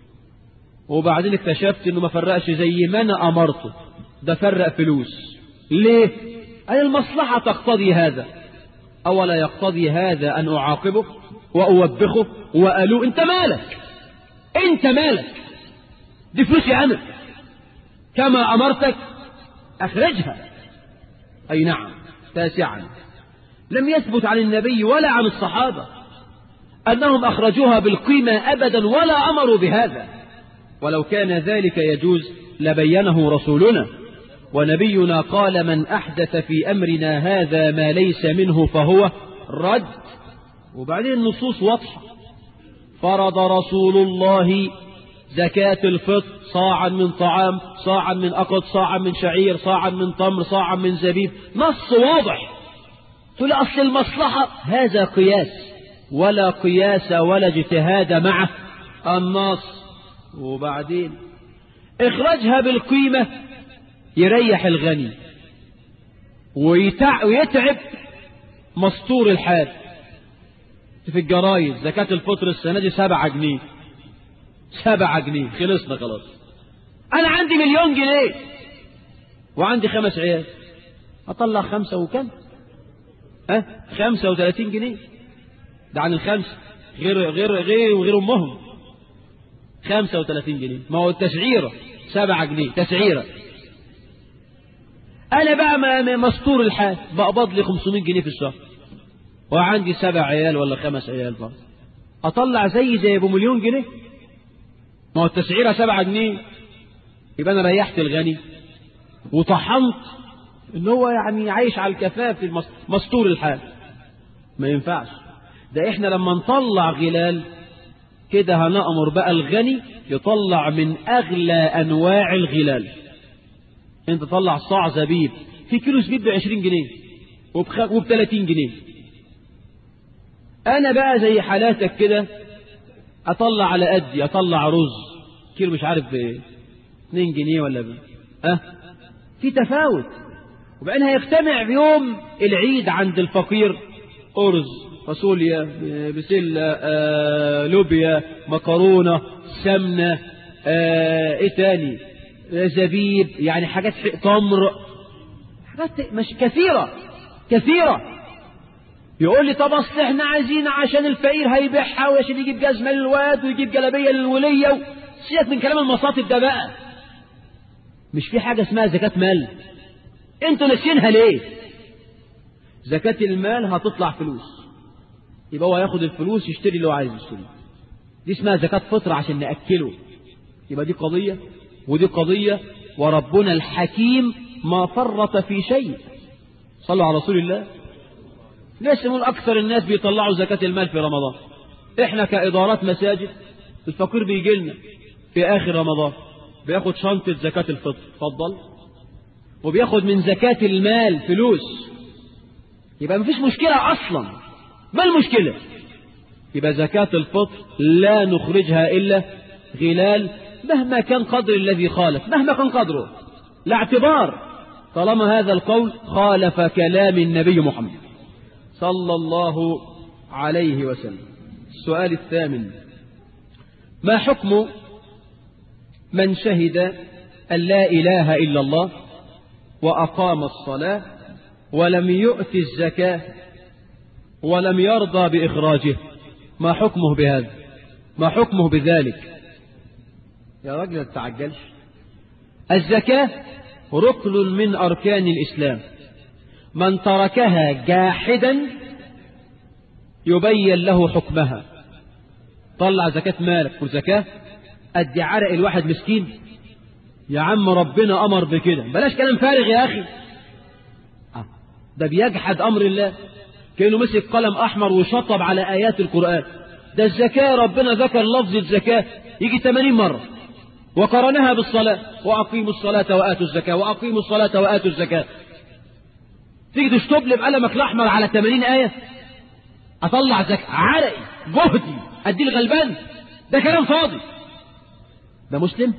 وبعدين اكتشفت انه ما فرقش زي ما انا امرته ده فرق فلوس ليه أي المصلحة تقتضي هذا أولا يقتضي هذا أن أعاقبه وأوبخه وألو أنت مالك أنت مالك دي فلوسي أنا كما أمرتك أخرجها أي نعم تاسعا لم يثبت عن النبي ولا عن الصحابة أنهم أخرجوها بالقيمة أبدا ولا أمروا بهذا ولو كان ذلك يجوز لبينه رسولنا ونبينا قال من أحدث في أمرنا هذا ما ليس منه فهو رد وبعدين النصوص واضحة فرض رسول الله زكاة الفطر صاعا من طعام صاعا من أقط صاعا من شعير صاعا من تمر صاعا من زبيب نص واضح تقول أصل المصلحة هذا قياس ولا قياس ولا اجتهاد مع النص وبعدين اخرجها بالقيمة يريح الغني ويتع ويتعب مستور الحال في الجرايد زكاة الفطر السنة دي سبعة جنيه سبعة جنيه خلصنا خلاص أنا عندي مليون جنيه وعندي خمس عيال أطلع خمسة وكم ها خمسة وثلاثين جنيه ده عن الخمسة غير غير غير وغير أمهم خمسة وثلاثين جنيه ما هو التسعيرة سبعة جنيه تسعيرة أنا بقى مستور الحال بقبض لي 500 جنيه في الشهر وعندي سبع عيال ولا خمس عيال بقى أطلع زي زي أبو مليون جنيه ما هو التسعيرة سبعة جنيه يبقى أنا ريحت الغني وطحنت إن هو يعني عايش على الكفاف في مستور الحال ما ينفعش ده إحنا لما نطلع غلال كده هنأمر بقى الغني يطلع من أغلى أنواع الغلال انت تطلع صاع زبيب في كيلو زبيب ب 20 جنيه وبخ... وب 30 جنيه انا بقى زي حالاتك كده اطلع على قدي اطلع رز كيلو مش عارف بايه 2 جنيه ولا بايه اه في تفاوت وبعدين هيجتمع بيوم العيد عند الفقير أرز فاصوليا بسلة آه، لوبيا مكرونة سمنة آه، ايه تاني آه، زبيب يعني حاجات ح- تمر حاجات مش كثيرة كثيرة يقول لي طب اصل احنا عايزين عشان الفقير هيبيعها وعشان يجيب جزمة للواد ويجيب جلابية للولية و... سيبك من كلام المصاطب ده بقى مش في حاجة اسمها زكاة مال انتوا ناسينها ليه زكاة المال هتطلع فلوس يبقى هو هياخد الفلوس يشتري اللي هو عايز يشتريه دي اسمها زكاة فطر عشان نأكله يبقى دي قضية ودي قضية وربنا الحكيم ما فرط في شيء صلوا على رسول الله ليش نقول أكثر الناس بيطلعوا زكاة المال في رمضان إحنا كإدارات مساجد الفقير بيجي لنا في آخر رمضان بياخد شنطة زكاة الفطر اتفضل وبياخد من زكاة المال فلوس يبقى مفيش مشكلة أصلا ما المشكلة يبقى زكاة الفطر لا نخرجها إلا غلال مهما كان قدر الذي خالف مهما كان قدره لا اعتبار طالما هذا القول خالف كلام النبي محمد صلى الله عليه وسلم السؤال الثامن ما حكم من شهد أن لا إله إلا الله وأقام الصلاة ولم يؤت الزكاة ولم يرضى بإخراجه ما حكمه بهذا ما حكمه بذلك يا راجل ما تتعجلش الزكاة ركن من أركان الإسلام من تركها جاحدا يبين له حكمها طلع زكاة مالك وزكاة أدي عرق الواحد مسكين يا عم ربنا أمر بكده بلاش كلام فارغ يا أخي آه، ده بيجحد أمر الله كأنه مسك قلم أحمر وشطب على آيات القرآن ده الزكاة ربنا ذكر لفظ الزكاة يجي 80 مرة وقرنها بالصلاة وأقيموا الصلاة وآتوا الزكاة وأقيموا الصلاة وآتوا الزكاة تيجي تشطب لي بقلمك الأحمر على 80 آية أطلع زكاة عرقي جهدي أدي الغلبان ده كلام فاضي ده مسلم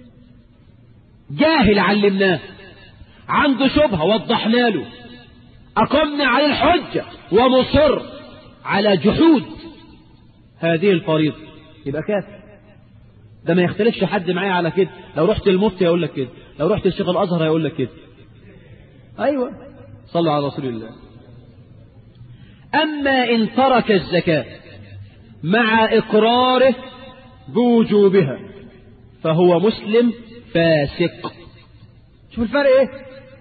جاهل علمناه عنده شبهة وضحنا له أقمنا عليه الحجة ومصر على جحود هذه الفريضة يبقى كافر ده ما يختلفش حد معايا على كده لو رحت المفتي يقول لك كده لو رحت الشيخ الأزهر هيقول لك كده أيوة صلوا على رسول الله أما إن ترك الزكاة مع إقراره بوجوبها فهو مسلم فاسق شوف الفرق ايه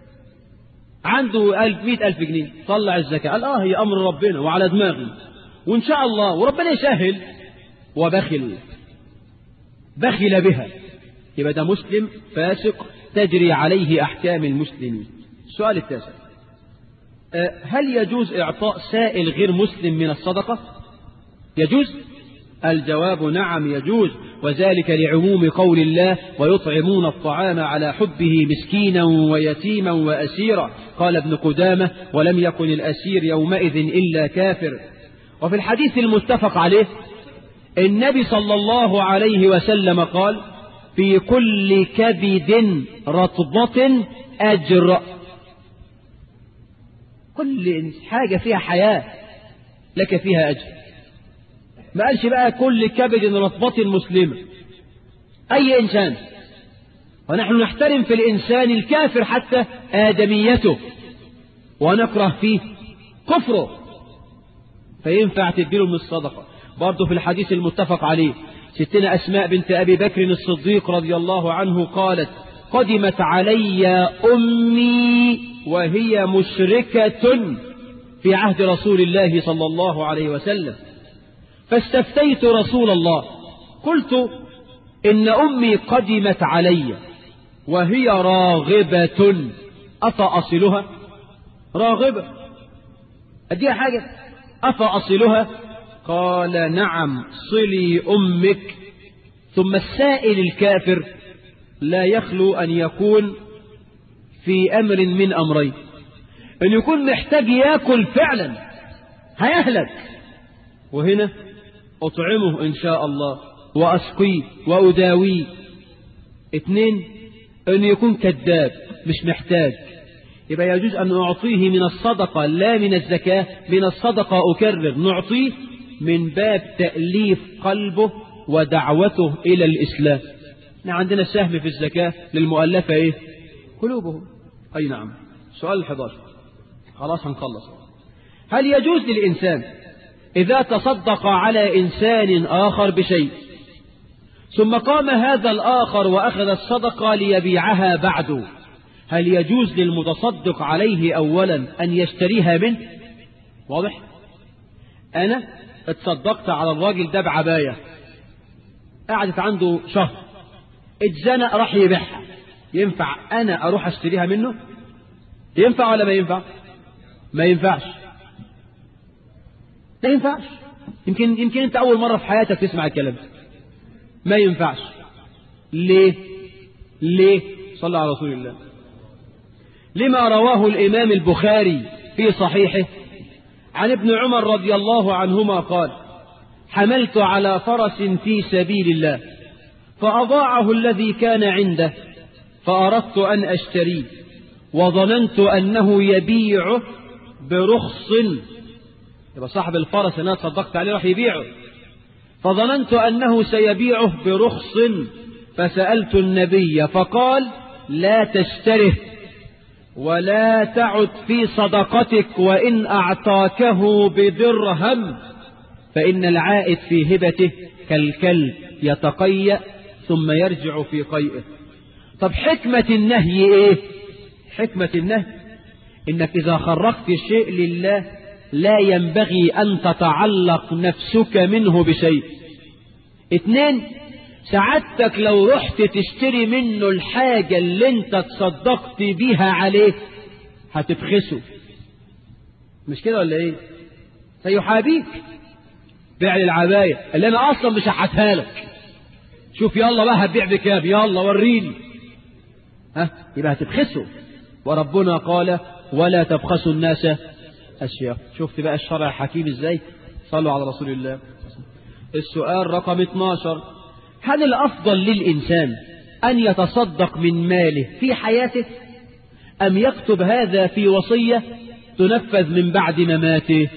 عنده ألف مئة ألف جنيه طلع الزكاة قال آه هي أمر ربنا وعلى دماغي وإن شاء الله وربنا يسهل وبخل بخل بها يبقى ده مسلم فاسق تجري عليه أحكام المسلمين السؤال التاسع أه، هل يجوز إعطاء سائل غير مسلم من الصدقة يجوز الجواب نعم يجوز وذلك لعموم قول الله ويطعمون الطعام على حبه مسكينا ويتيما وأسيرا قال ابن قدامة ولم يكن الأسير يومئذ إلا كافر وفي الحديث المتفق عليه النبي صلى الله عليه وسلم قال في كل كبد رطبة أجر كل حاجة فيها حياة لك فيها أجر ما قالش بقى كل كبد رطبة مسلمة أي إنسان ونحن نحترم في الإنسان الكافر حتى آدميته ونكره فيه كفره فينفع تديله من الصدقة برضه في الحديث المتفق عليه ستنا أسماء بنت أبي بكر الصديق رضي الله عنه قالت قدمت علي أمي وهي مشركة في عهد رسول الله صلى الله عليه وسلم فاستفتيت رسول الله قلت إن أمي قدمت علي وهي راغبة أفأصلها راغبة أديها حاجة أفأصلها قال نعم صلي أمك ثم السائل الكافر لا يخلو أن يكون في أمر من أمرين أن يكون محتاج ياكل فعلا هيهلك وهنا أطعمه إن شاء الله وأسقيه وأداويه اثنين أن يكون كذاب مش محتاج يبقى يجوز أن أعطيه من الصدقة لا من الزكاة من الصدقة أكرر نعطيه من باب تأليف قلبه ودعوته إلى الإسلام احنا عندنا سهم في الزكاة للمؤلفة إيه قلوبهم أي نعم سؤال 11 خلاص هنخلص هل يجوز للإنسان إذا تصدق على إنسان آخر بشيء ثم قام هذا الآخر وأخذ الصدقة ليبيعها بعده هل يجوز للمتصدق عليه أولا أن يشتريها منه واضح أنا اتصدقت على الراجل ده بعباية قعدت عنده شهر اتزنق راح يبيعها ينفع أنا أروح أشتريها منه ينفع ولا ما ينفع ما ينفعش ما ينفعش يمكن يمكن انت اول مره في حياتك تسمع الكلام ما ينفعش ليه ليه صلى على رسول الله لما رواه الامام البخاري في صحيحه عن ابن عمر رضي الله عنهما قال حملت على فرس في سبيل الله فأضاعه الذي كان عنده فأردت أن أشتريه وظننت أنه يبيعه برخص يبقى صاحب الفرس اللي انا تصدقت عليه راح يبيعه فظننت انه سيبيعه برخص فسالت النبي فقال لا تشتره ولا تعد في صدقتك وان اعطاكه بدرهم فان العائد في هبته كالكلب يتقيأ ثم يرجع في قيئه طب حكمة النهي ايه حكمة النهي انك اذا خرجت الشيء لله لا ينبغي أن تتعلق نفسك منه بشيء اثنين سعادتك لو رحت تشتري منه الحاجة اللي انت تصدقت بيها عليه هتبخسه مش كده ولا ايه سيحابيك بيع العباية اللي انا اصلا مش هحتها لك شوف يلا بقى هتبيع بكام يلا وريني ها يبقى هتبخسه وربنا قال ولا تبخسوا الناس أشياء شفت بقى الشرع حكيم ازاي صلوا على رسول الله السؤال رقم 12 هل الأفضل للإنسان أن يتصدق من ماله في حياته أم يكتب هذا في وصية تنفذ من بعد مماته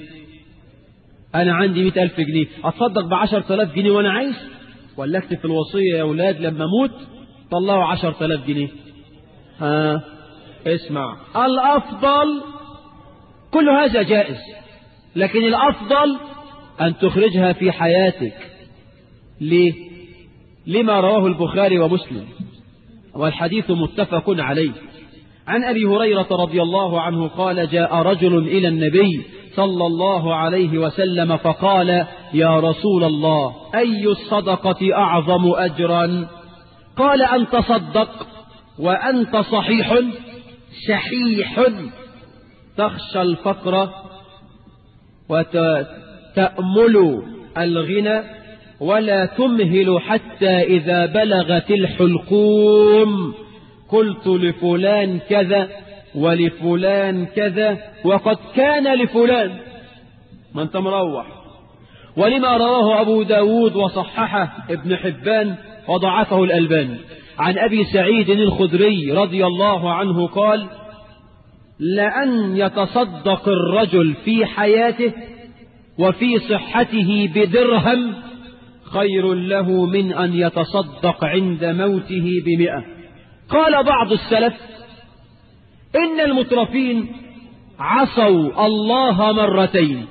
أنا عندي مئة ألف جنيه أتصدق بعشر آلاف جنيه وأنا عايش ولا أكتب في الوصية يا أولاد لما أموت طلعوا عشر آلاف جنيه ها اسمع الأفضل كل هذا جائز لكن الأفضل أن تخرجها في حياتك ليه لما رواه البخاري ومسلم والحديث متفق عليه عن أبي هريرة رضي الله عنه قال جاء رجل إلى النبي صلى الله عليه وسلم فقال يا رسول الله أي الصدقة أعظم أجرا قال أن تصدق وأنت صحيح شحيح تخشى الفقر وتأمل الغنى ولا تمهل حتى إذا بلغت الحلقوم قلت لفلان كذا ولفلان كذا وقد كان لفلان ما انت مروح ولما رواه أبو داود وصححه ابن حبان وضعفه الألباني عن أبي سعيد الخدري رضي الله عنه قال لأن يتصدق الرجل في حياته وفي صحته بدرهم خير له من أن يتصدق عند موته بمئة قال بعض السلف إن المترفين عصوا الله مرتين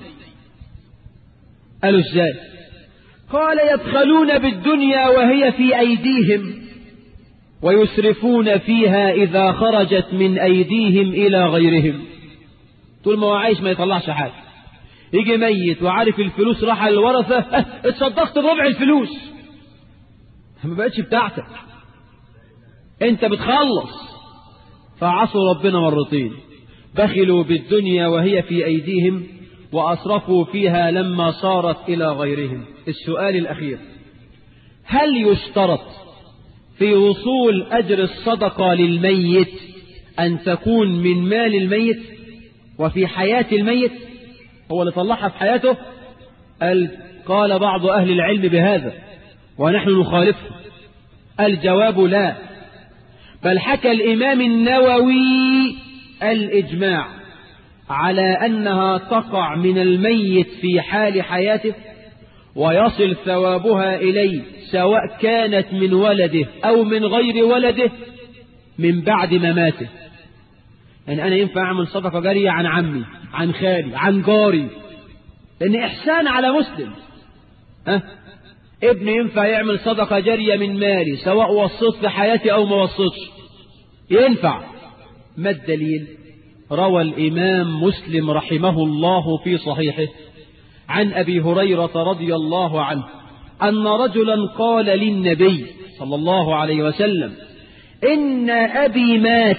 قالوا ازاي قال يبخلون بالدنيا وهي في أيديهم ويسرفون فيها إذا خرجت من أيديهم إلى غيرهم طول ما هو عايش ما يطلعش حاجة يجي ميت وعارف الفلوس راح الورثة اه اتصدقت بربع الفلوس ما بقتش بتاعتك انت بتخلص فعصوا ربنا مرتين بخلوا بالدنيا وهي في أيديهم وأصرفوا فيها لما صارت إلى غيرهم السؤال الأخير هل يشترط في وصول أجر الصدقة للميت أن تكون من مال الميت وفي حياة الميت هو اللي طلعها في حياته قال, قال بعض أهل العلم بهذا ونحن نخالفه الجواب لا بل حكى الإمام النووي الإجماع على أنها تقع من الميت في حال حياته ويصل ثوابها إليه سواء كانت من ولده أو من غير ولده من بعد مماته يعني أنا ينفع أعمل صدقة جارية عن عمي عن خالي عن جاري لأن إحسان على مسلم أه؟ ابن ينفع يعمل صدقة جارية من مالي سواء وصيت في حياتي أو ما وصيتش ينفع ما الدليل روى الإمام مسلم رحمه الله في صحيحه عن أبي هريرة رضي الله عنه أن رجلا قال للنبي صلى الله عليه وسلم إن أبي مات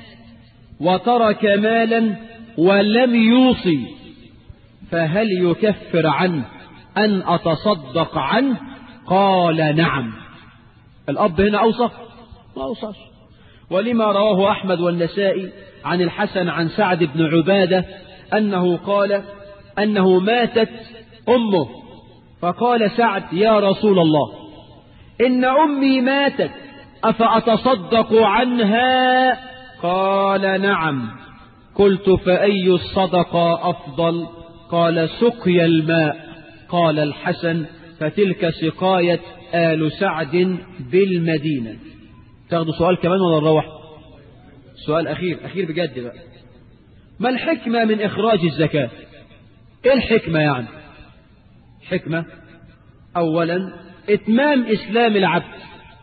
وترك مالا ولم يوصي فهل يكفر عنه أن أتصدق عنه قال نعم الأب هنا أوصى ما أوصاش ولما رواه أحمد والنسائي عن الحسن عن سعد بن عبادة أنه قال أنه ماتت أمه فقال سعد يا رسول الله إن أمي ماتت أفأتصدق عنها قال نعم قلت فأي الصدقة أفضل قال سقي الماء قال الحسن فتلك سقاية آل سعد بالمدينة تاخدوا سؤال كمان ولا نروح سؤال أخير أخير بجد بقى ما الحكمة من إخراج الزكاة إيه الحكمة يعني حكمة أولا إتمام إسلام العبد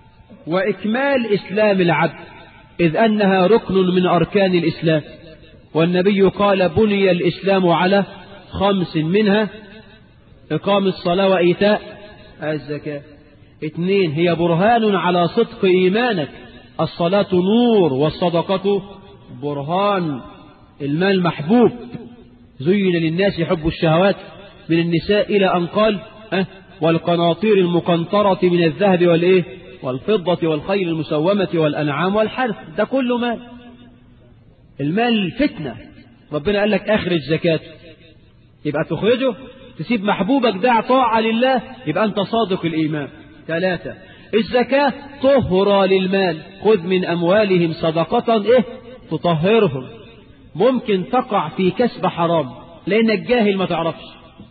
وإكمال إسلام العبد إذ أنها ركن من أركان الإسلام والنبي قال بني الإسلام على خمس منها إقام الصلاة وإيتاء الزكاة اثنين هي برهان على صدق إيمانك الصلاة نور والصدقة برهان المال محبوب زين للناس حب الشهوات من النساء إلى أن قال أه والقناطير المقنطرة من الذهب والإيه والفضة والخيل المسومة والأنعام والحرث ده كله مال المال فتنة ربنا قال لك أخرج زكاة يبقى تخرجه تسيب محبوبك ده طاعة لله يبقى أنت صادق الإيمان ثلاثة الزكاة طهرة للمال خذ من أموالهم صدقة إيه تطهرهم ممكن تقع في كسب حرام لأنك جاهل ما تعرفش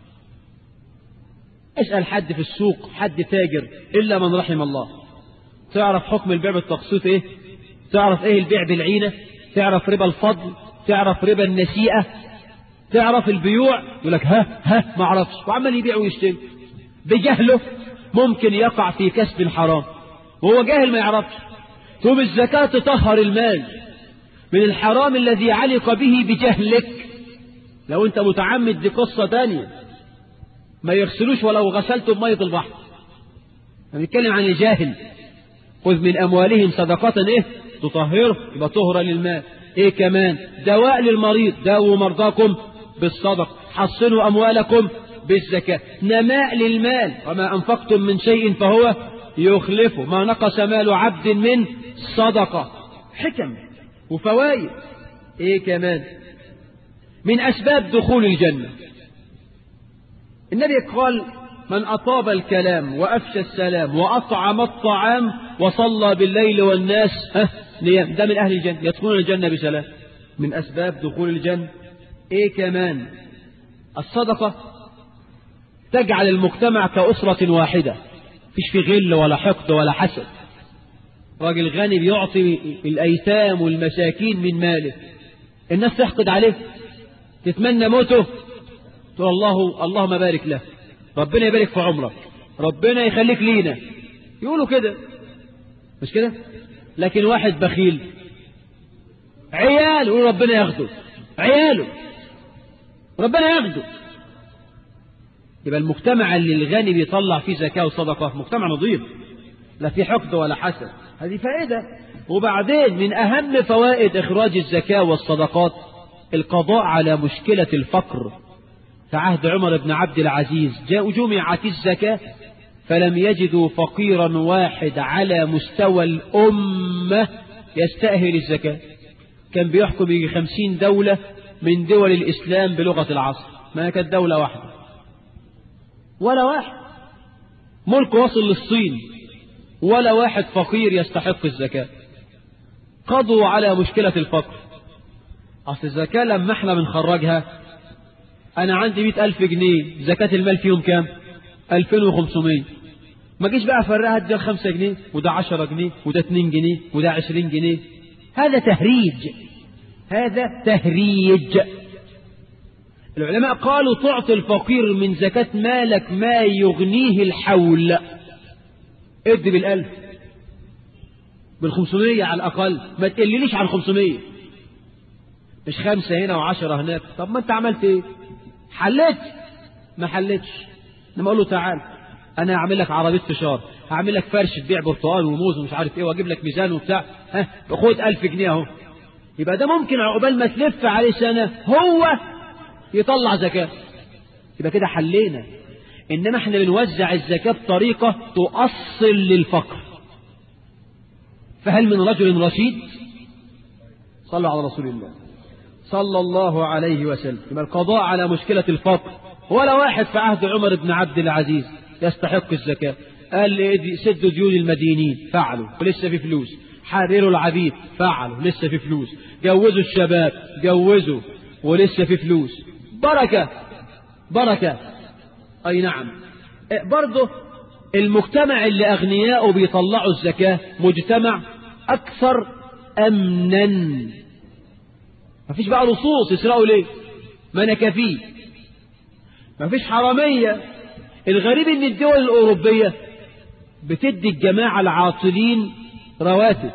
اسأل حد في السوق حد تاجر إلا من رحم الله تعرف حكم البيع بالتقسيط إيه تعرف إيه البيع بالعينة تعرف ربا الفضل تعرف ربا النسيئة تعرف البيوع يقول لك ها ها ما اعرفش وعمال يبيع ويشتري بجهله ممكن يقع في كسب حرام وهو جاهل ما يعرفش ثم الزكاة تطهر المال من الحرام الذي علق به بجهلك لو انت متعمد دي قصة تانية ما يغسلوش ولو غسلته بمية البحر بنتكلم عن الجاهل خذ من أموالهم صدقة إيه تطهره يبقى طهرة للمال إيه كمان دواء للمريض داووا مرضاكم بالصدق حصنوا أموالكم بالزكاة نماء للمال وما أنفقتم من شيء فهو يخلفه ما نقص مال عبد من صدقة حكم وفوائد إيه كمان من أسباب دخول الجنة النبي قال من أطاب الكلام وأفشى السلام وأطعم الطعام وصلى بالليل والناس ها نيام ده من أهل الجنة يدخلون الجنة بسلام من أسباب دخول الجنة إيه كمان الصدقة تجعل المجتمع كأسرة واحدة فيش في غل ولا حقد ولا حسد راجل غني بيعطي الأيتام والمساكين من ماله الناس تحقد عليه تتمنى موته تقول الله اللهم بارك له ربنا يبارك في عمرك ربنا يخليك لينا يقولوا كده مش كده لكن واحد بخيل عيال يقول ربنا ياخده عياله ربنا ياخده يبقى المجتمع اللي الغني بيطلع فيه زكاة وصدقة مجتمع نظيف لا في حقد ولا حسد هذه فائدة وبعدين من أهم فوائد إخراج الزكاة والصدقات القضاء على مشكلة الفقر في عهد عمر بن عبد العزيز جاء جمعت الزكاة فلم يجدوا فقيرا واحد على مستوى الأمة يستأهل الزكاة كان بيحكم يجي خمسين دولة من دول الإسلام بلغة العصر ما كانت دولة واحدة ولا واحد ملك وصل للصين ولا واحد فقير يستحق الزكاة قضوا على مشكلة الفقر أصل الزكاة لما احنا بنخرجها أنا عندي مئة ألف جنيه زكاة المال فيهم كام ألفين وخمسمية ما جيش بقى أفرقها ده خمسة جنيه وده عشرة جنيه وده اتنين جنيه وده عشرين جنيه هذا تهريج هذا تهريج العلماء قالوا تعطي الفقير من زكاة مالك ما يغنيه الحول ادي بالألف بالخمسمية على الأقل ما تقلليش عن خمسمية مش خمسة هنا وعشرة هناك طب ما انت عملت ايه حلت ما حلتش لما اقول له تعال انا هعمل لك عربية فشار هعمل لك فرش تبيع برتقال وموز ومش عارف ايه واجيب لك ميزان وبتاع ها خد ألف جنيه اهو يبقى ده ممكن عقبال ما تلف عليه سنة هو يطلع زكاة يبقى كده حلينا إنما احنا بنوزع الزكاة بطريقة تؤصل للفقر فهل من رجل رشيد صلوا على رسول الله صلى الله عليه وسلم يبقى القضاء على مشكلة الفقر ولا واحد في عهد عمر بن عبد العزيز يستحق الزكاة قال لي سدوا ديون المدينين فعلوا ولسه في فلوس حرروا العبيد فعلوا لسه في فلوس جوزوا الشباب جوزوا ولسه في فلوس بركة بركة أي نعم برضه المجتمع اللي أغنياءه بيطلعوا الزكاة مجتمع أكثر أمنا ما فيش بقى لصوص يسرقوا ليه ما أنا كفيه ما فيش حرامية الغريب ان الدول الأوروبية بتدي الجماعة العاطلين رواتب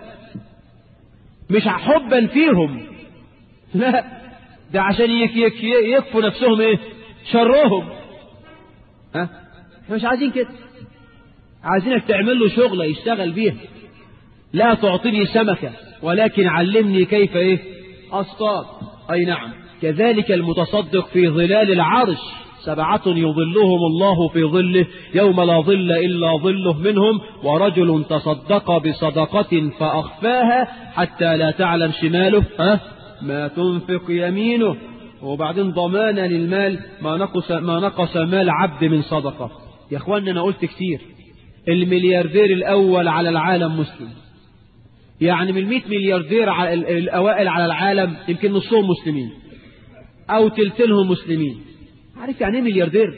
مش حبا فيهم لا ده عشان يك يك يكفوا نفسهم ايه شرهم ها احنا مش عايزين كده عايزينك تعمل له شغلة يشتغل بيها لا تعطيني سمكة ولكن علمني كيف ايه اصطاد اي نعم كذلك المتصدق في ظلال العرش سبعة يظلهم الله في ظله يوم لا ظل إلا ظله منهم ورجل تصدق بصدقة فأخفاها حتى لا تعلم شماله ها ما تنفق يمينه وبعدين ضمانا للمال ما نقص, ما نقص مال عبد من صدقة يا اخوانا انا قلت كتير الملياردير الاول على العالم مسلم يعني من 100 ملياردير على الاوائل على العالم يمكن نصهم مسلمين او تلتينهم مسلمين عارف يعني ايه ملياردير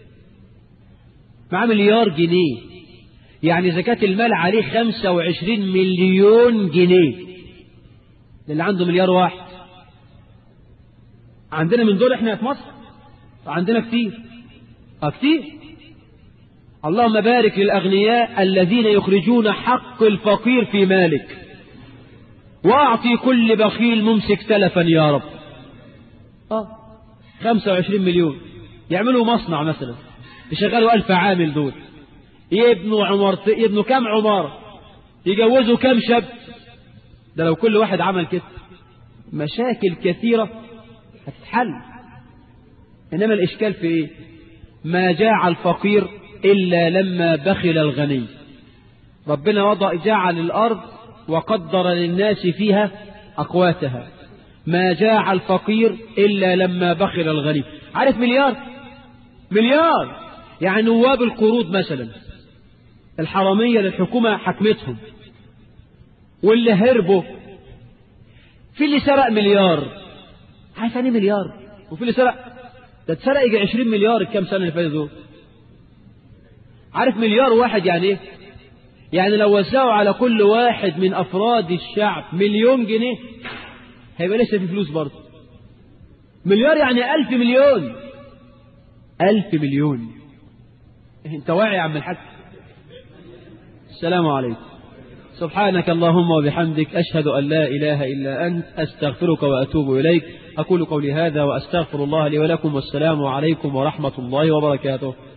معاه مليار جنيه يعني زكاة المال عليه 25 مليون جنيه اللي عنده مليار واحد عندنا من دول احنا في مصر عندنا كتير اه كتير اللهم بارك للأغنياء الذين يخرجون حق الفقير في مالك وأعطي كل بخيل ممسك تلفا يا رب اه 25 مليون يعملوا مصنع مثلا يشغلوا ألف عامل دول يبنوا عمارة يبنوا كم عمارة يجوزوا كم شاب ده لو كل واحد عمل كده مشاكل كثيرة هتتحل إنما الإشكال في إيه ما جاع الفقير إلا لما بخل الغني ربنا وضع جعل الأرض وقدر للناس فيها أقواتها ما جاع الفقير إلا لما بخل الغني عارف مليار مليار يعني نواب القروض مثلا الحرامية للحكومة حكمتهم واللي هربوا في اللي سرق مليار عارف يعني مليار وفي اللي سرق ده اتسرق يجي 20 مليار الكام سنة اللي فاتوا دول عارف مليار واحد يعني ايه يعني لو وزعوا على كل واحد من أفراد الشعب مليون جنيه هيبقى لسه في فلوس برضه مليار يعني ألف مليون ألف مليون انت واعي يا عم الحاج السلام عليكم سبحانك اللهم وبحمدك أشهد أن لا إله إلا أنت أستغفرك وأتوب إليك أقول قولي هذا وأستغفر الله لي ولكم والسلام عليكم ورحمة الله وبركاته